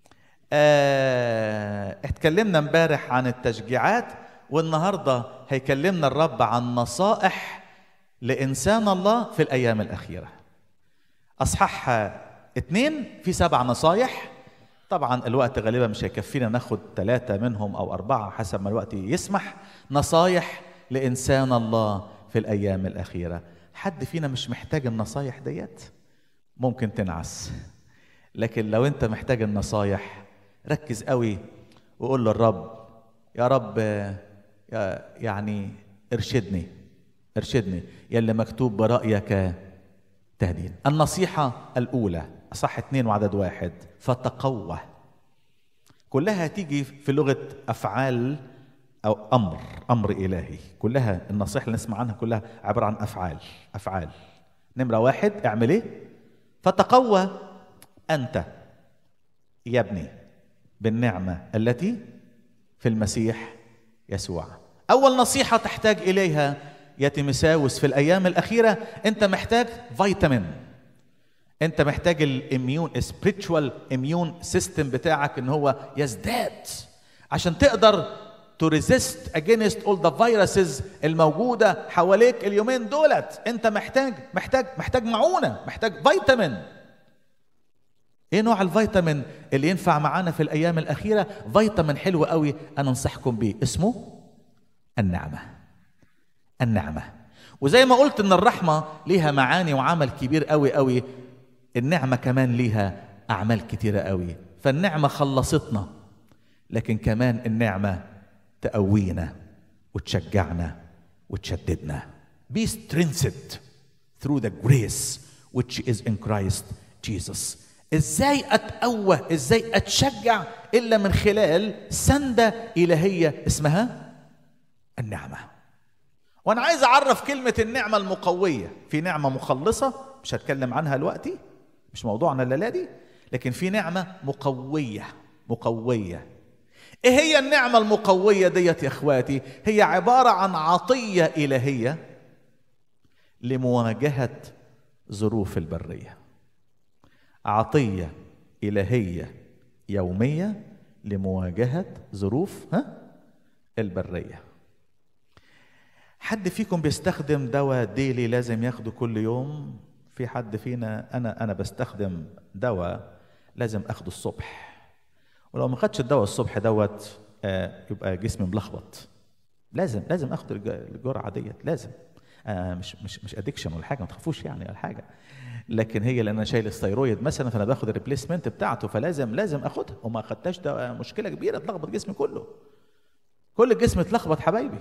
آه اتكلمنا امبارح عن التشجيعات والنهارده هيكلمنا الرب عن نصائح لإنسان الله في الأيام الأخيرة أصحاح اتنين في سبع نصايح طبعا الوقت غالبا مش هيكفينا ناخد ثلاثة منهم أو أربعة حسب ما الوقت يسمح نصايح لإنسان الله في الأيام الأخيرة حد فينا مش محتاج النصايح ديت ممكن تنعس لكن لو أنت محتاج النصايح ركز قوي وقول للرب يا رب يعني ارشدني ارشدني يلي مكتوب برأيك تهدين النصيحة الأولى أصح اثنين وعدد واحد فتقوى كلها تيجي في لغة أفعال أو أمر أمر إلهي كلها النصيحة اللي نسمع عنها كلها عبارة عن أفعال أفعال نمرة واحد اعمل إيه فتقوى أنت يا ابني بالنعمة التي في المسيح يسوع أول نصيحة تحتاج إليها يا تيمساوس في الأيام الأخيرة أنت محتاج فيتامين انت محتاج الاميون spiritual اميون سيستم بتاعك ان هو يزداد عشان تقدر to resist against all the viruses الموجودة حواليك اليومين دولت انت محتاج محتاج محتاج معونة محتاج فيتامين ايه نوع الفيتامين اللي ينفع معانا في الايام الاخيرة فيتامين حلو قوي انا انصحكم بيه اسمه النعمة النعمة وزي ما قلت ان الرحمة ليها معاني وعمل كبير قوي قوي النعمة كمان ليها أعمال كتيرة قوي فالنعمة خلصتنا لكن كمان النعمة تقوينا وتشجعنا وتشددنا be strengthened through the grace which is in Christ Jesus ازاي اتقوى ازاي اتشجع الا من خلال سنده الهيه اسمها النعمه وانا عايز اعرف كلمه النعمه المقويه في نعمه مخلصه مش هتكلم عنها دلوقتي مش موضوعنا الليله دي لكن في نعمه مقويه مقويه ايه هي النعمه المقويه ديت يا اخواتي هي عباره عن عطيه الهيه لمواجهه ظروف البريه عطيه الهيه يوميه لمواجهه ظروف ها البريه حد فيكم بيستخدم دواء ديلي لازم ياخده كل يوم في حد فينا انا انا بستخدم دواء لازم اخده الصبح ولو ما خدش الدواء الصبح دوت آه يبقى جسمي ملخبط لازم لازم اخد الج- الجرعه ديت لازم آه مش مش مش ادكشن ولا حاجه ما تخافوش يعني ولا حاجه لكن هي لان انا شايل الثيرويد مثلا فانا باخد الريبليسمنت بتاعته فلازم لازم اخدها وما خدتهاش ده مشكله كبيره تلخبط جسمي كله كل الجسم اتلخبط حبايبي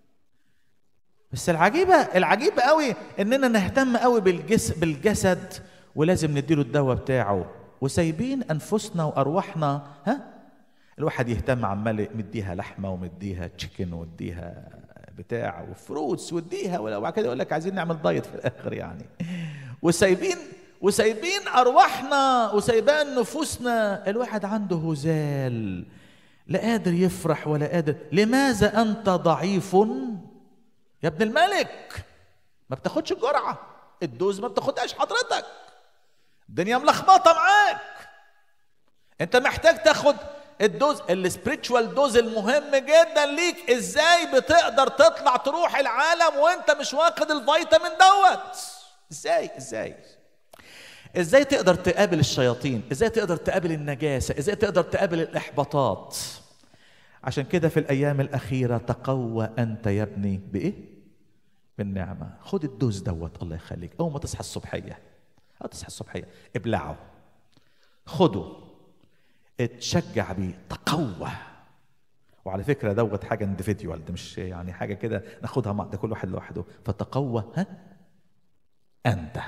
بس العجيبه العجيب قوي اننا نهتم قوي بالجس بالجسد ولازم نديله الدواء بتاعه وسايبين انفسنا وارواحنا ها الواحد يهتم عمال مديها لحمه ومديها تشيكن ومديها بتاع وفروتس واديها وبعد كده يقول لك عايزين نعمل دايت في الاخر يعني وسايبين وسايبين ارواحنا وسايبان نفوسنا الواحد عنده هزال لا قادر يفرح ولا قادر لماذا انت ضعيف يا ابن الملك ما بتاخدش الجرعه الدوز ما بتاخدهاش حضرتك الدنيا ملخبطه معاك انت محتاج تاخد الدوز السبريتشوال دوز المهم جدا ليك ازاي بتقدر تطلع تروح العالم وانت مش واخد الفيتامين دوت ازاي ازاي ازاي تقدر تقابل الشياطين ازاي تقدر تقابل النجاسه ازاي تقدر تقابل الاحباطات عشان كده في الايام الاخيره تقوى انت يا ابني بايه بالنعمه خد الدوز دوت الله يخليك اول ما تصحى الصبحيه او تصحى الصبحيه ابلعه خده اتشجع بيه تقوى وعلى فكره دوت حاجه اندفيديوال ده مش يعني حاجه كده ناخدها مع ده كل واحد لوحده فتقوى ها انت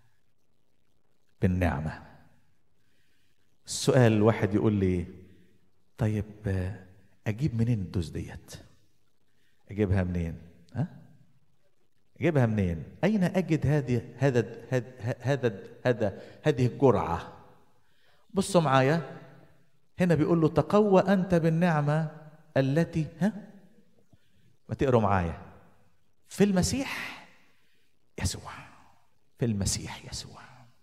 بالنعمه السؤال الواحد يقول لي طيب آه، اجيب منين الدوز ديت اجيبها منين ها اجيبها منين اين اجد هذه هذا هذا هذا هذا هذه الجرعه بصوا معايا هنا بيقول له تقوى انت بالنعمه التي ها ما تقروا معايا في المسيح يسوع في المسيح يسوع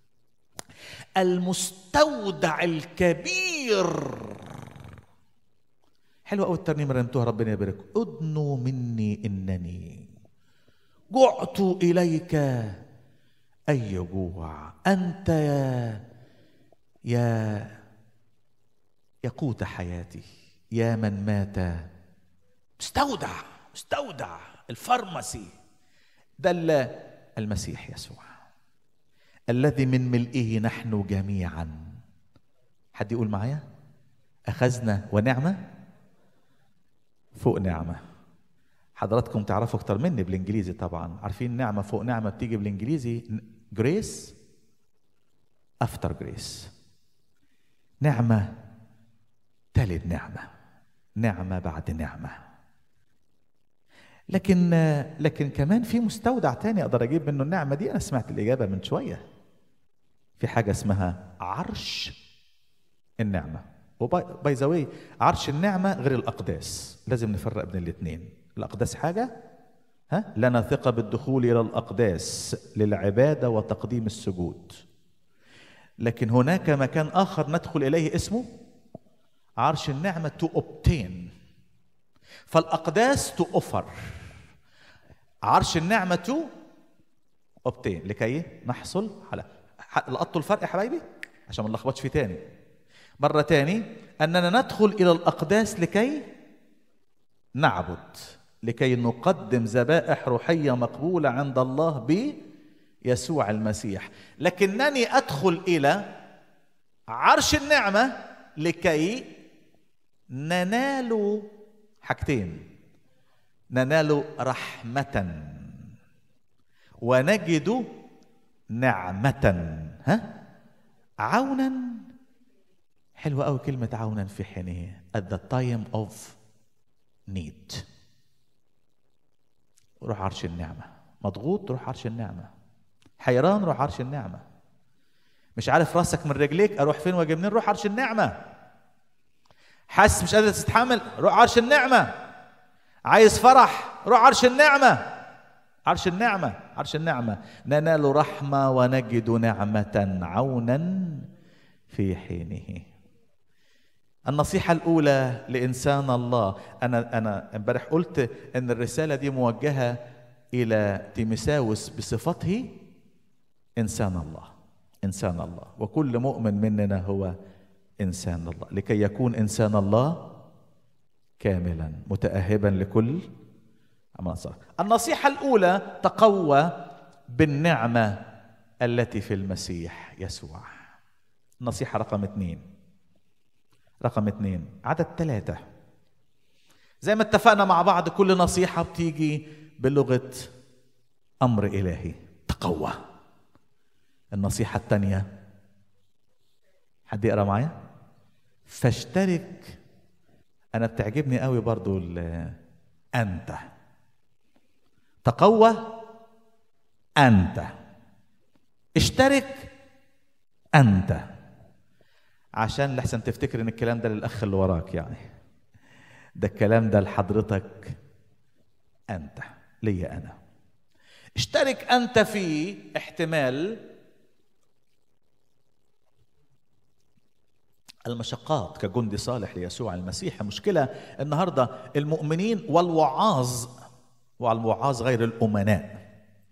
المستودع الكبير حلوة قوي الترنيمة اللي رنمتوها ربنا يبارك ادنوا مني انني جعت اليك اي جوع انت يا يا يقوت حياتي يا من مات مستودع مستودع الفارماسي ده ال- المسيح يسوع الذي من ملئه نحن جميعا حد يقول معايا اخذنا ونعمه فوق نعمه حضراتكم تعرفوا اكتر مني بالانجليزي طبعا عارفين نعمه فوق نعمه بتيجي بالانجليزي جريس افتر جريس نعمه تلد نعمه نعمه بعد نعمه لكن لكن كمان في مستودع تاني اقدر اجيب منه النعمه دي انا سمعت الاجابه من شويه في حاجه اسمها عرش النعمه وباي ذا واي عرش النعمه غير الاقداس لازم نفرق بين الاثنين الاقداس حاجه ها لنا ثقه بالدخول الى الاقداس للعباده وتقديم السجود لكن هناك مكان اخر ندخل اليه اسمه عرش النعمه تو اوبتين فالاقداس تو اوفر عرش النعمه تو اوبتين لكي نحصل على ح- لقطوا الفرق يا حبايبي عشان ما نلخبطش فيه تاني مرة تاني أننا ندخل إلى الأقداس لكي نعبد لكي نقدم ذبائح روحية مقبولة عند الله بيسوع المسيح لكنني أدخل إلى عرش النعمة لكي ننال حاجتين ننال رحمة ونجد نعمة ها عونا حلوة أوي كلمة عونا في حينه at the time of need روح عرش النعمة مضغوط روح عرش النعمة حيران روح عرش النعمة مش عارف راسك من رجليك اروح فين واجي منين روح عرش النعمة حاسس مش قادر تستحمل روح عرش النعمة عايز فرح روح عرش النعمة عرش النعمة عرش النعمة ننال رحمة ونجد نعمة عونا في حينه النصيحة الأولى لإنسان الله أنا أنا امبارح قلت إن الرسالة دي موجهة إلى تيمساوس بصفته إنسان الله إنسان الله وكل مؤمن مننا هو إنسان الله لكي يكون إنسان الله كاملا متأهبا لكل عمل صالح النصيحة الأولى تقوى بالنعمة التي في المسيح يسوع النصيحة رقم اثنين رقم اثنين عدد ثلاثة زي ما اتفقنا مع بعض كل نصيحة بتيجي بلغة أمر إلهي تقوى النصيحة الثانية حد يقرأ معايا فاشترك أنا بتعجبني قوي برضو ال- أنت تقوى أنت اشترك أنت عشان لحسن تفتكر ان الكلام ده للاخ اللي وراك يعني ده الكلام ده لحضرتك انت ليا انا اشترك انت في احتمال المشقات كجندي صالح ليسوع المسيح المشكلة النهاردة المؤمنين والوعاظ والوعاظ غير الأمناء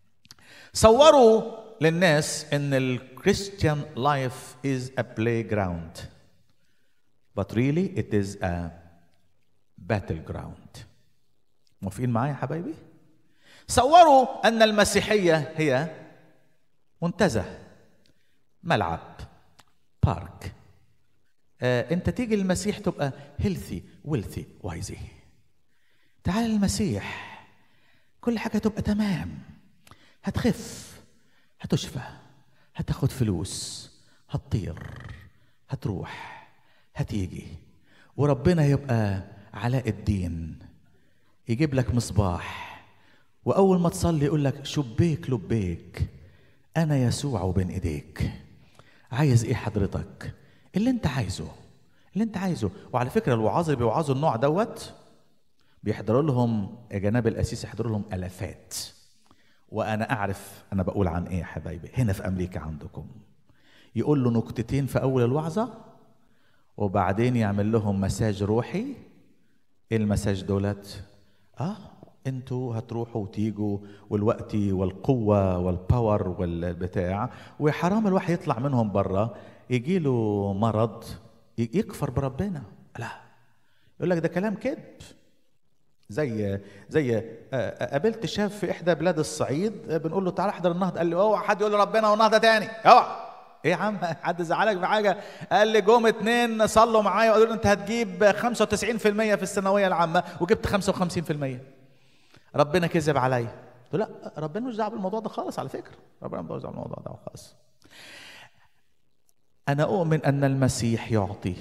صوروا للناس ان الكريستيان لايف is a playground but really it is a battleground موافقين معايا يا حبايبي صوروا ان المسيحيه هي منتزه ملعب بارك آه انت تيجي المسيح تبقى هيلثي ويلثي وايزي تعال المسيح كل حاجه تبقى تمام هتخف هتشفى هتاخد فلوس هتطير هتروح هتيجي وربنا يبقى علاء الدين يجيب لك مصباح واول ما تصلي يقول لك شبيك لبيك انا يسوع وبين ايديك عايز ايه حضرتك اللي انت عايزه اللي انت عايزه وعلى فكره الوعاظ اللي بيوعظوا النوع دوت بيحضروا لهم يا جناب الاسيس يحضروا لهم الافات وانا اعرف انا بقول عن ايه يا حبايبي هنا في امريكا عندكم يقول له نكتتين في اول الوعظه وبعدين يعمل لهم مساج روحي ايه المساج دولت اه انتوا هتروحوا وتيجوا والوقت والقوه والباور والبتاع وحرام الواحد يطلع منهم بره يجي له مرض ي- يكفر بربنا لا يقول لك ده كلام كذب زي زي آه، آه، قابلت شاب في احدى بلاد الصعيد آه، بنقول له تعالى احضر النهضه قال لي اوعى حد يقول لي ربنا والنهضه تاني اوعى ايه يا عم حد زعلك بحاجه قال لي جم اتنين صلوا معايا وقالوا لي انت هتجيب 95% في الثانويه العامه وجبت 55% ربنا كذب عليا قلت له لا ربنا مش دعوه بالموضوع ده خالص على فكره ربنا مش دعوه بالموضوع ده خالص انا اؤمن ان المسيح يعطي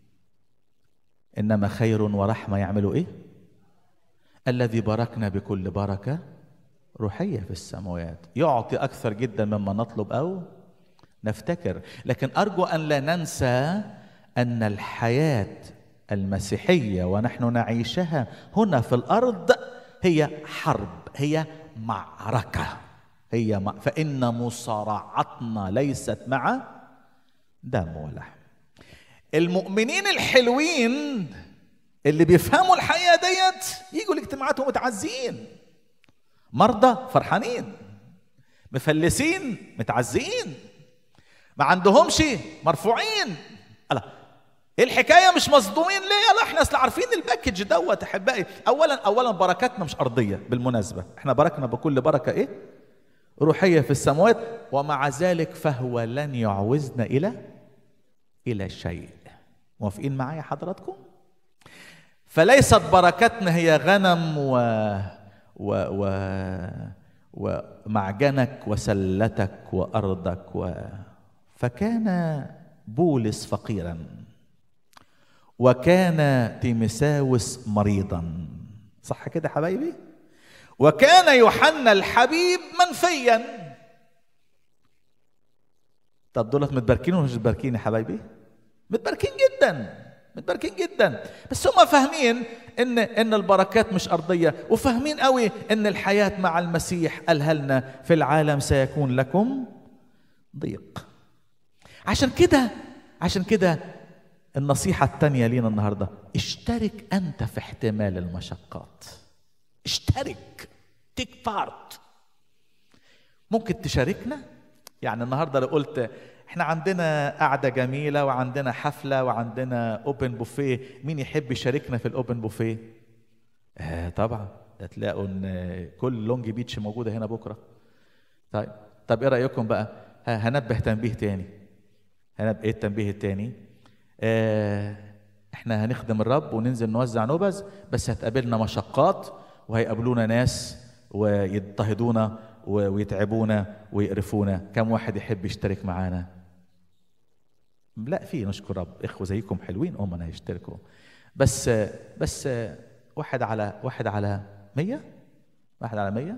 انما خير ورحمه يعملوا ايه الذي باركنا بكل بركه روحيه في السماوات يعطي اكثر جدا مما نطلب او نفتكر لكن ارجو ان لا ننسى ان الحياه المسيحيه ونحن نعيشها هنا في الارض هي حرب هي معركه هي مع فان مصارعتنا ليست مع دم ولحم المؤمنين الحلوين اللي بيفهموا الحقيقه ديت يجوا الاجتماعات ومتعزين مرضى فرحانين مفلسين متعزين ما عندهمش مرفوعين الله ايه الحكايه مش مصدومين ليه لا احنا اصل عارفين الباكج دوت احبائي اولا اولا بركاتنا مش ارضيه بالمناسبه احنا بركنا بكل بركه ايه روحيه في السماوات ومع ذلك فهو لن يعوزنا الى الى شيء موافقين معايا حضراتكم فليست بركتنا هي غنم و و و ومعجنك وسلتك وارضك و فكان بولس فقيرا وكان تيمساوس مريضا صح كده حبايبي وكان يوحنا الحبيب منفيا طب دولت متباركين ولا مش متباركين يا حبايبي متباركين جدا متباركين جدا بس هم فاهمين ان ان البركات مش ارضيه وفاهمين قوي ان الحياه مع المسيح قالها لنا في العالم سيكون لكم ضيق عشان كده عشان كده النصيحة التانية لينا النهاردة اشترك أنت في احتمال المشقات اشترك تيك بارت ممكن تشاركنا يعني النهارده لو قلت احنا عندنا قعده جميله وعندنا حفله وعندنا اوبن بوفيه مين يحب يشاركنا في الاوبن بوفيه آه طبعا ده تلاقوا ان كل لونج بيتش موجوده هنا بكره طيب طب ايه رايكم بقى ها- هنبه تنبيه تاني هنبه ايه التنبيه التاني آه احنا هنخدم الرب وننزل نوزع نبذ بس هتقابلنا مشقات وهيقابلونا ناس ويضطهدونا و- ويتعبونا ويقرفونا كم واحد يحب يشترك معانا لا في نشكر رب اخوه زيكم حلوين هم انا هيشتركوا بس بس واحد على واحد على مية واحد على مية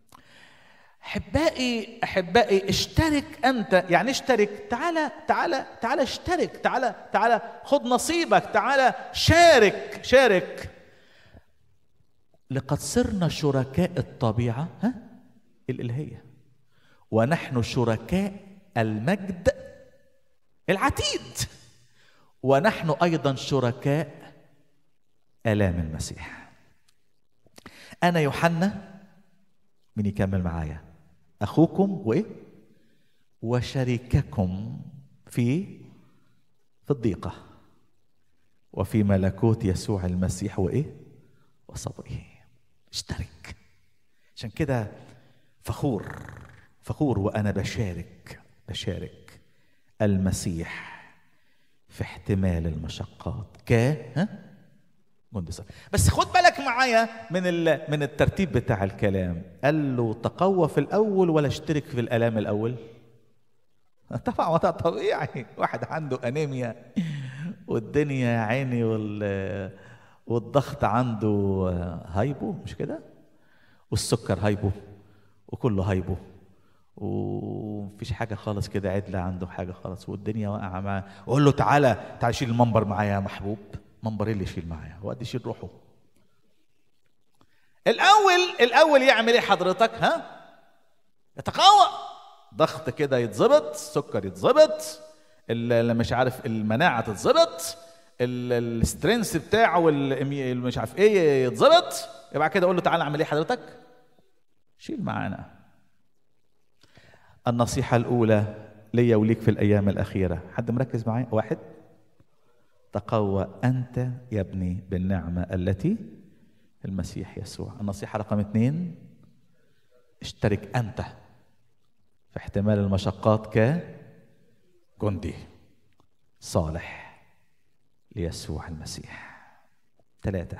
احبائي احبائي اشترك انت يعني اشترك تعالى تعالى تعالى اشترك تعالى تعالى خد نصيبك تعالى شارك شارك لقد صرنا شركاء الطبيعه ها الالهيه ونحن شركاء المجد العتيد ونحن ايضا شركاء الام المسيح انا يوحنا مين يكمل معايا اخوكم وايه وشريككم في في الضيقه وفي ملكوت يسوع المسيح وايه وصبره اشترك عشان كده فخور فخور وانا بشارك بشارك المسيح في احتمال المشقات ك ها مندسة بس خد بالك معايا من ال... من الترتيب بتاع الكلام قال له تقوى في الاول ولا اشترك في الالام الاول طبعا ده طبيعي واحد عنده انيميا والدنيا يا عيني وال... والضغط عنده هايبو مش كده والسكر هايبو وكله هايبو ومفيش حاجه خالص كده عدله عنده حاجه خالص والدنيا واقعه معاه اقول له تعالى تعالى شيل المنبر معايا يا محبوب منبر ايه اللي يشيل معايا هو قد يشيل روحه الاول الاول يعمل ايه حضرتك ها يتقوى ضغط كده يتظبط سكر يتظبط اللي مش عارف المناعه تتظبط ال- السترينث بتاعه والإمي- مش عارف ايه يتظبط يبقى كده اقول له تعالى اعمل ايه حضرتك شيل معانا النصيحه الاولى ليا وليك في الايام الاخيره حد مركز معايا واحد تقوى انت يا ابني بالنعمه التي في المسيح يسوع النصيحه رقم اثنين اشترك انت في احتمال المشقات كجندي صالح ليسوع المسيح ثلاثة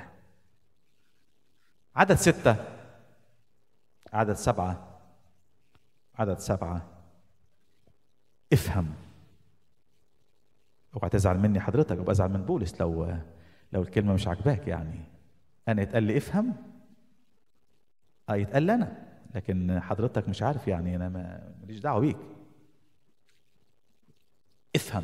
عدد ستة عدد سبعة عدد سبعة افهم اوعى تزعل مني حضرتك ابقى ازعل من بولس لو لو الكلمة مش عاجباك يعني انا يتقال لي افهم اه يتقال لي انا لكن حضرتك مش عارف يعني انا ما- ماليش دعوه بيك افهم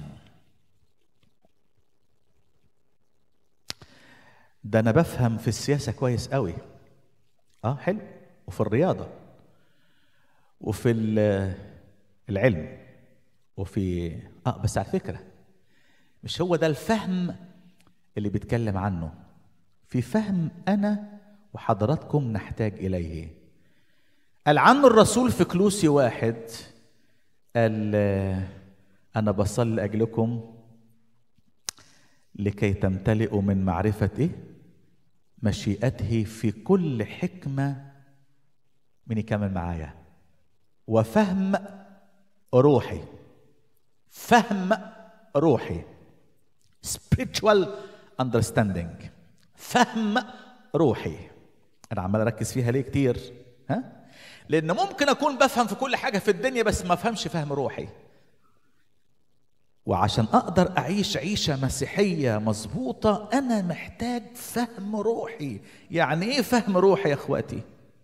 ده انا بفهم في السياسه كويس قوي اه حلو وفي الرياضه وفي ال- العلم وفي اه بس على فكره مش هو ده الفهم اللي بيتكلم عنه في فهم انا وحضراتكم نحتاج اليه قال عنه الرسول في كلوسي واحد قال آه، انا بصلي لاجلكم لكي تمتلئوا من معرفه ايه مشيئته في كل حكمه من يكمل معايا وفهم روحي فهم روحي spiritual understanding فهم روحي انا عمال اركز فيها ليه كتير ها لان ممكن اكون بفهم في كل حاجه في الدنيا بس ما افهمش فهم روحي وعشان اقدر اعيش عيشه مسيحيه مظبوطه انا محتاج فهم روحي يعني ايه فهم روحي يا اخواتي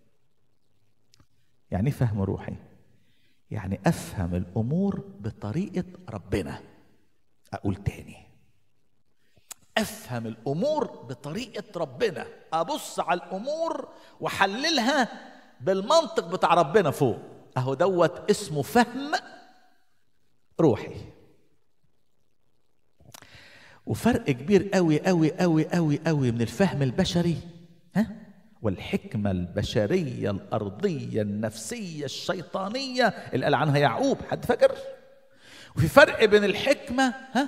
يعني ايه فهم روحي يعني افهم الامور بطريقه ربنا اقول تاني افهم الامور بطريقه ربنا ابص على الامور واحللها بالمنطق بتاع ربنا فوق اهو دوت اسمه فهم روحي وفرق كبير قوي قوي قوي قوي قوي من الفهم البشري ها والحكمة البشرية الأرضية النفسية الشيطانية اللي قال عنها يعقوب حد فاكر؟ وفي فرق بين الحكمة ها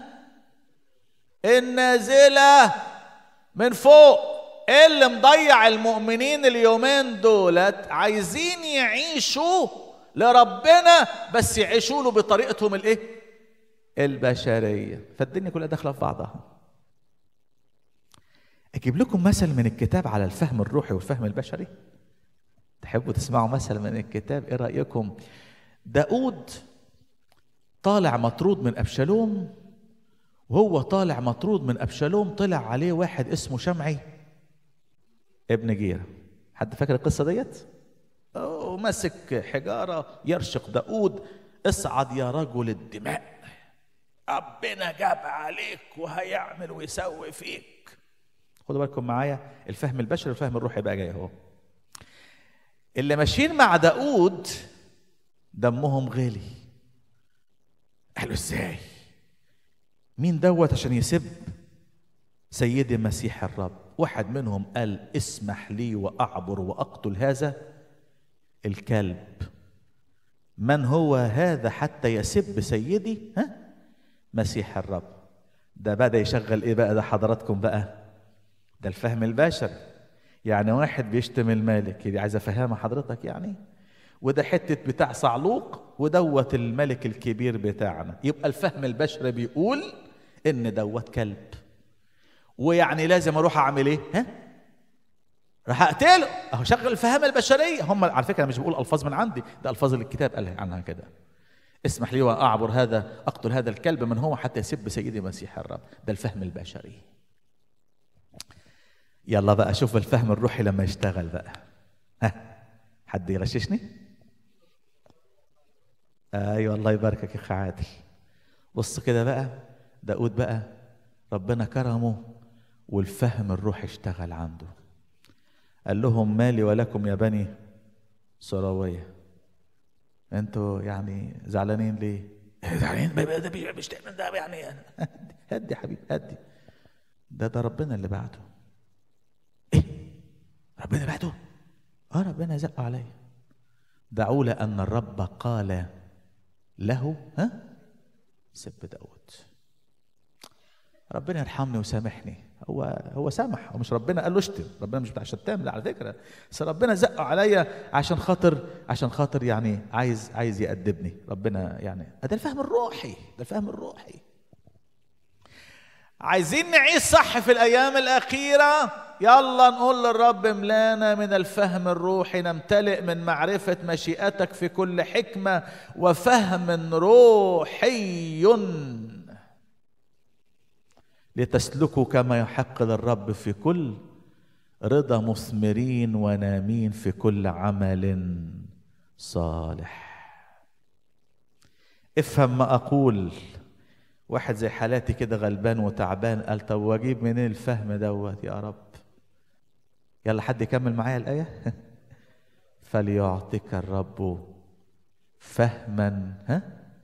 النازلة من فوق إيه اللي مضيع المؤمنين اليومين دولت عايزين يعيشوا لربنا بس يعيشوا له بطريقتهم الايه؟ البشرية فالدنيا كلها داخلة في بعضها أجيب لكم مثل من الكتاب على الفهم الروحي والفهم البشري تحبوا تسمعوا مثل من الكتاب إيه رأيكم داود طالع مطرود من أبشالوم وهو طالع مطرود من أبشالوم طلع عليه واحد اسمه شمعي ابن جيرة حد فاكر القصة ديت؟ ومسك حجارة يرشق داود اصعد يا رجل الدماء ربنا جاب عليك وهيعمل ويسوي فيك خدوا بالكم معايا الفهم البشري والفهم الروحي بقى جاي اهو اللي ماشيين مع داود دمهم غالي قالوا ازاي مين دوت عشان يسب سيدي مسيح الرب واحد منهم قال اسمح لي واعبر واقتل هذا الكلب من هو هذا حتى يسب سيدي ها مسيح الرب ده بدا يشغل ايه بقى ده حضراتكم بقى ده الفهم البشري يعني واحد بيشتم الملك دي عايز افهمها حضرتك يعني وده حته بتاع صعلوق ودوت الملك الكبير بتاعنا يبقى الفهم البشري بيقول ان دوت كلب ويعني لازم اروح اعمل ايه ها راح اقتله اهو شغل الفهامه البشريه هم على فكره انا مش بقول الفاظ من عندي ده الفاظ اللي الكتاب قال عنها كده اسمح لي واعبر هذا اقتل هذا الكلب من هو حتى يسب سيدي مسيح الرب ده الفهم البشري يلا بقى شوف الفهم الروحي لما يشتغل بقى ها حد يغششني ايوه الله يباركك يا اخي عادل بص كده بقى داود بقى ربنا كرمه والفهم الروحي اشتغل عنده قال لهم مالي ولكم يا بني سراويه انتوا يعني زعلانين ليه؟ زعلانين ده مش ده يعني هدي يا حبيبي هدي ده ده ربنا اللي بعته ايه؟ ربنا بعته؟ اه ربنا زق عليا دعوا لأن الرب قال له ها سب داود ربنا يرحمني وسامحني هو هو سامح هو مش ربنا قال له اشتم ربنا مش بتاع شتام لا على فكره بس ربنا زق عليا عشان خاطر عشان خاطر يعني عايز عايز يأدبني ربنا يعني ده الفهم الروحي ده الفهم الروحي عايزين نعيش صح في الايام الاخيره يلا نقول للرب املانا من الفهم الروحي نمتلئ من معرفه مشيئتك في كل حكمه وفهم روحي لتسلكوا كما يحق للرب في كل رضا مثمرين ونامين في كل عمل صالح افهم ما اقول واحد زي حالاتي كده غلبان وتعبان قال طب واجيب منين الفهم دوت يا رب يلا حد يكمل معايا الايه فليعطيك الرب فهما ها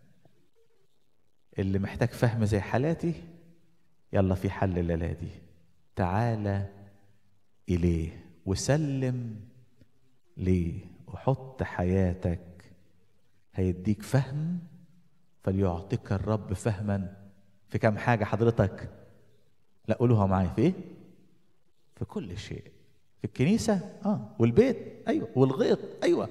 اللي محتاج فهم زي حالاتي يلا في حل الليله دي تعالى اليه وسلم ليه وحط حياتك هيديك فهم فليعطيك الرب فهما في كم حاجه حضرتك لا قولوها معايا في ايه في كل شيء في الكنيسه اه والبيت ايوه والغيط ايوه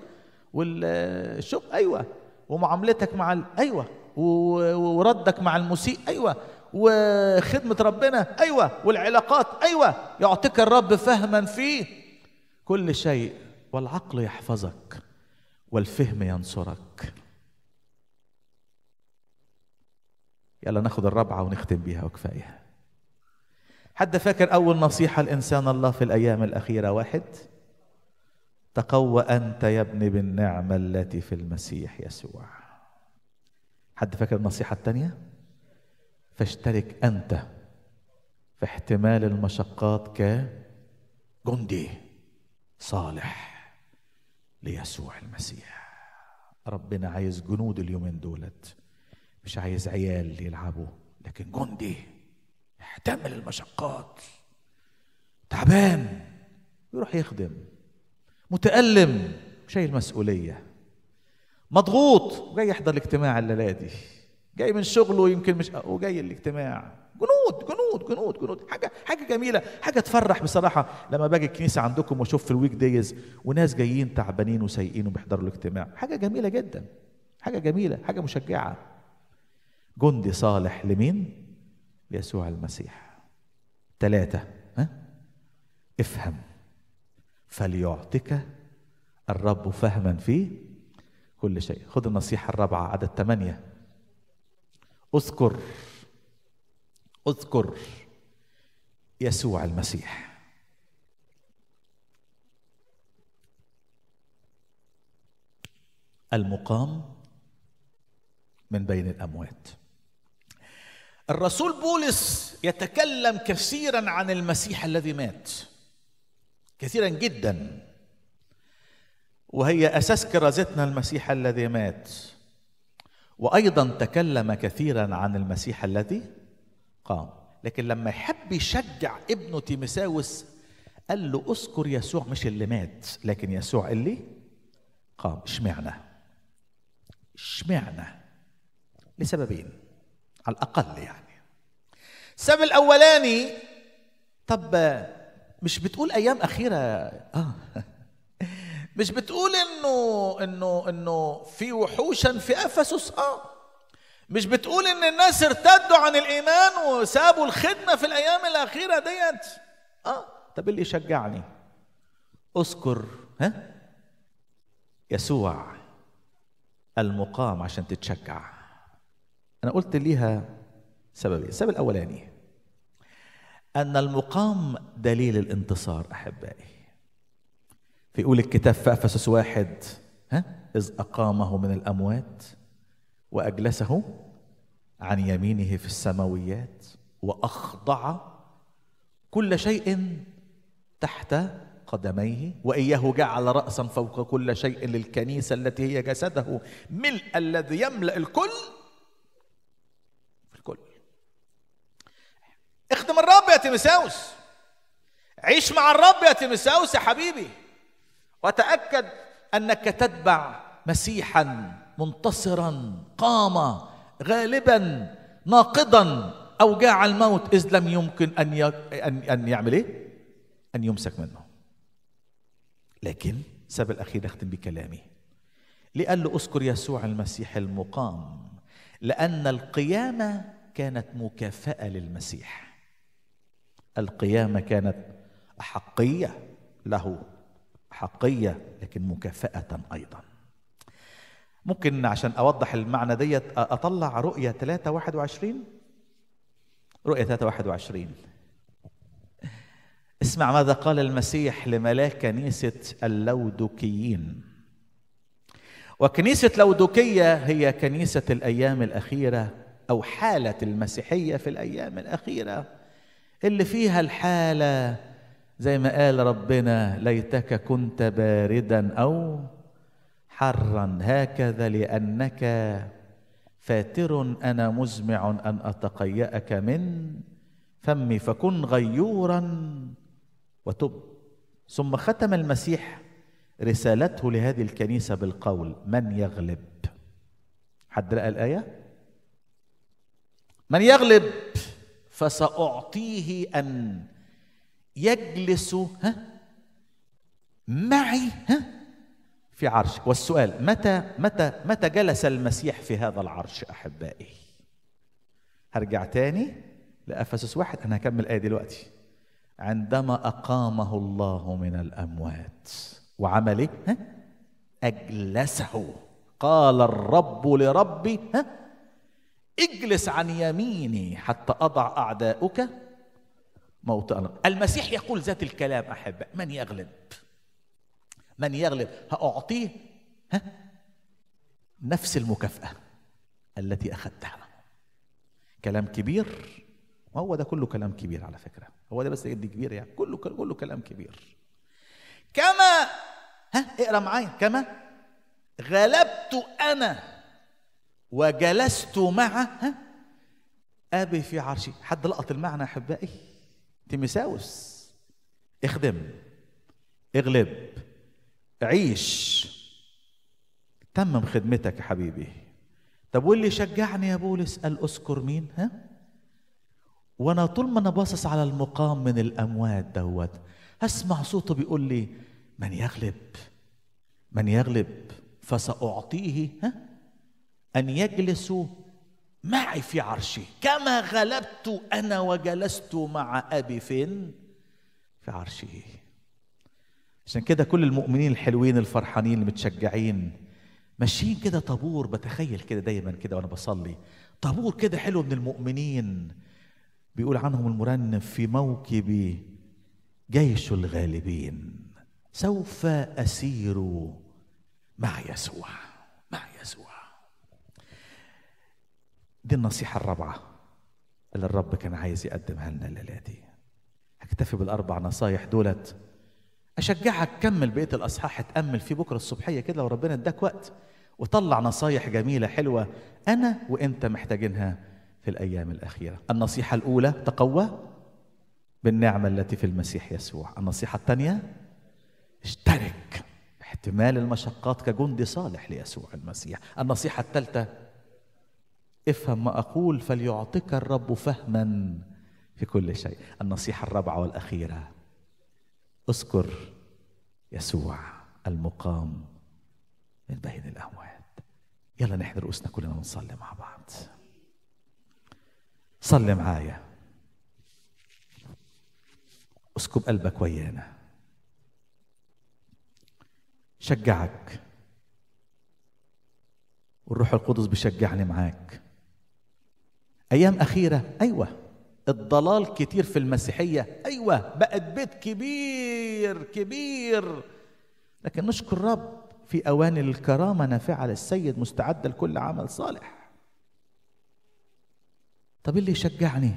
والشغل ايوه ومعاملتك مع ال... ايوه وردك مع المسيء ايوه وخدمة ربنا أيوة والعلاقات أيوة يعطيك الرب فهما فيه كل شيء والعقل يحفظك والفهم ينصرك يلا ناخد الرابعة ونختم بيها وكفاية حد فاكر أول نصيحة لإنسان الله في الأيام الأخيرة واحد تقوى أنت يا ابني بالنعمة التي في المسيح يسوع حد فاكر النصيحة الثانية فاشترك أنت في احتمال المشقات كجندي صالح ليسوع المسيح ربنا عايز جنود اليومين دولت مش عايز عيال يلعبوا لكن جندي يحتمل المشقات تعبان يروح يخدم متألم شايل مسؤولية مضغوط وجاي يحضر الاجتماع الليلة دي جاي من شغله يمكن مش وجاي الاجتماع جنود جنود جنود جنود حاجه حاجه جميله حاجه تفرح بصراحه لما باجي الكنيسه عندكم واشوف في الويك دايز وناس جايين تعبانين وسايقين وبيحضروا الاجتماع حاجه جميله جدا حاجه جميله حاجه مشجعه جندي صالح لمين ليسوع المسيح ثلاثة ها؟ افهم فليعطك الرب فهما في كل شيء خذ النصيحة الرابعة عدد ثمانية اذكر اذكر يسوع المسيح المقام من بين الاموات الرسول بولس يتكلم كثيرا عن المسيح الذي مات كثيرا جدا وهي اساس كرازتنا المسيح الذي مات وايضا تكلم كثيرا عن المسيح الذي قام لكن لما يحب يشجع ابنه تيمساوس قال له اذكر يسوع مش اللي مات لكن يسوع اللي قام اشمعنى اشمعنى لسببين على الاقل يعني السبب الاولاني طب مش بتقول ايام اخيره اه مش بتقول انه انه انه في وحوشا في افسس اه مش بتقول ان الناس ارتدوا عن الايمان وسابوا الخدمه في الايام الاخيره ديت اه طب اللي يشجعني اذكر ها يسوع المقام عشان تتشجع انا قلت ليها سببين السبب الاولاني ان المقام دليل الانتصار احبائي فيقول الكتاب في افسس واحد ها اذ اقامه من الاموات واجلسه عن يمينه في السماويات واخضع كل شيء تحت قدميه واياه جعل راسا فوق كل شيء للكنيسه التي هي جسده ملء الذي يملا الكل في الكل اخدم الرب يا تيمساوس عيش مع الرب يا تيمساوس يا حبيبي وتاكد انك تتبع مسيحا منتصرا قام غالبا ناقضا اوجاع الموت اذ لم يمكن ان ي... ان ان يعمل ايه؟ ان يمسك منه. لكن السبب الاخير اختم بكلامي. ليه قال له اذكر يسوع المسيح المقام؟ لان القيامه كانت مكافاه للمسيح. القيامه كانت احقيه له احقيه لكن مكافاه ايضا. ممكن عشان اوضح المعنى ديت اطلع رؤيه 3 21 رؤيه 3 21 اسمع ماذا قال المسيح لملاك كنيسه اللودوكيين وكنيسه لودوكيه هي كنيسه الايام الاخيره او حاله المسيحيه في الايام الاخيره اللي فيها الحاله زي ما قال ربنا ليتك كنت باردا او حرا هكذا لانك فاتر انا مزمع ان اتقياك من فمي فكن غيورا وتب ثم ختم المسيح رسالته لهذه الكنيسه بالقول من يغلب حد رأى الايه من يغلب فساعطيه ان يجلس ها معي ها في عرشك والسؤال متى متى متى جلس المسيح في هذا العرش احبائي هرجع تاني لأفسس واحد أنا هكمل الآية دلوقتي عندما أقامه الله من الأموات وعمل إيه؟ ها؟ أجلسه قال الرب لربي ها؟ اجلس عن يميني حتى أضع أعداؤك موطئا المسيح يقول ذات الكلام أحبة من يغلب من يغلب هأعطيه ها؟ نفس المكافأة التي أخذتها كلام كبير هو ده كله كلام كبير على فكرة هو ده بس يدي كبير يعني كله كله كلام كبير كما ها اقرا معايا كما غلبت انا وجلست مع ها ابي في عرشي حد لقط المعنى يا احبائي تيمساوس اخدم اغلب عيش تمم خدمتك يا حبيبي طب واللي شجعني يا بولس قال اذكر مين ها وانا طول ما انا باصص على المقام من الاموات دوت هسمع صوته بيقول لي من يغلب من يغلب فساعطيه ها ان يجلس معي في عرشي كما غلبت انا وجلست مع ابي فين في عرشه عشان كده كل المؤمنين الحلوين الفرحانين المتشجعين ماشيين كده طابور بتخيل كده دايما كده وانا بصلي طابور كده حلو من المؤمنين بيقول عنهم المرنم في موكب جيش الغالبين سوف اسير مع يسوع مع يسوع دي النصيحه الرابعه اللي الرب كان عايز يقدمها لنا الليله دي هكتفي بالاربع نصايح دولت اشجعك كمل بقيه الاصحاح اتامل فيه بكره الصبحيه كده لو ربنا اداك وقت وطلع نصايح جميله حلوه انا وانت محتاجينها في الايام الاخيره النصيحه الاولى تقوى بالنعمه التي في المسيح يسوع النصيحه الثانيه اشترك احتمال المشقات كجندي صالح ليسوع المسيح النصيحه الثالثه افهم ما اقول فليعطيك الرب فهما في كل شيء النصيحه الرابعه والاخيره اذكر يسوع المقام من بين الاموات يلا نحن رؤوسنا كلنا ونصلي مع بعض صلي معايا اسكب قلبك ويانا شجعك والروح القدس بيشجعني معاك ايام اخيره ايوه الضلال كتير في المسيحيه ايوه بقت بيت كبير كبير لكن نشكر الرب في اوان الكرامه نافعه للسيد مستعده لكل عمل صالح طب اللي يشجعني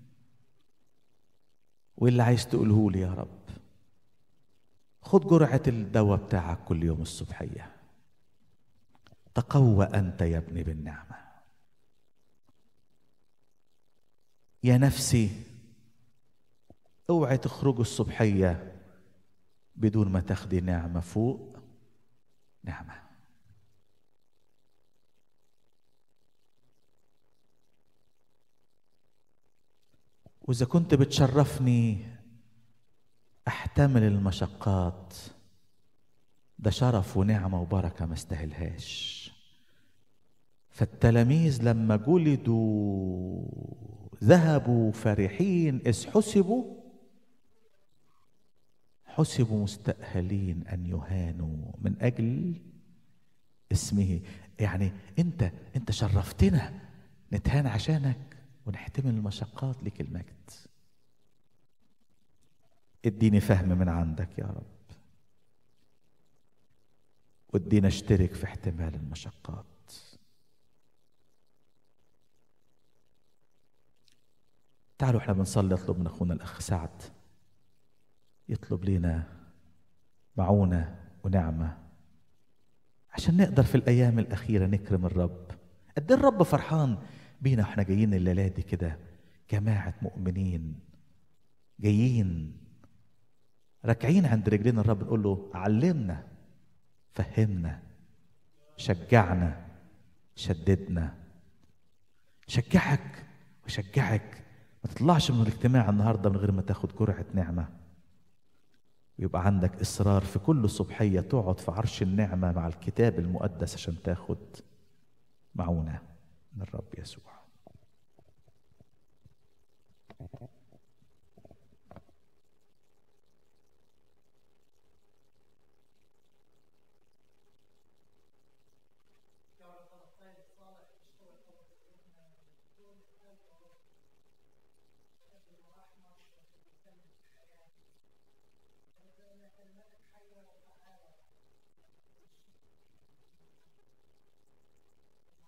واللي عايز تقوله لي يا رب خد جرعة الدواء بتاعك كل يوم الصبحية تقوى أنت يا ابني بالنعمة يا نفسي اوعي تخرجوا الصبحية بدون ما تاخدي نعمة فوق نعمة وإذا كنت بتشرفني أحتمل المشقات ده شرف ونعمة وبركة ما استاهلهاش فالتلاميذ لما جلدوا ذهبوا فرحين إذ حسبوا حسبوا مستأهلين أن يهانوا من أجل اسمه يعني أنت أنت شرفتنا نتهان عشانك ونحتمل المشقات لك المجد اديني فهم من عندك يا رب وادينا اشترك في احتمال المشقات تعالوا احنا بنصلي اطلب من اخونا الاخ سعد يطلب لنا معونة ونعمة عشان نقدر في الأيام الأخيرة نكرم الرب قد إيه الرب فرحان بينا واحنا جايين الليلة دي كده جماعة مؤمنين جايين راكعين عند رجلين الرب نقول له علمنا فهمنا شجعنا شددنا شجعك وشجعك ما تطلعش من الاجتماع النهارده من غير ما تاخد جرعه نعمه ويبقى عندك اصرار في كل صبحيه تقعد في عرش النعمه مع الكتاب المقدس عشان تاخد معونه من الرب يسوع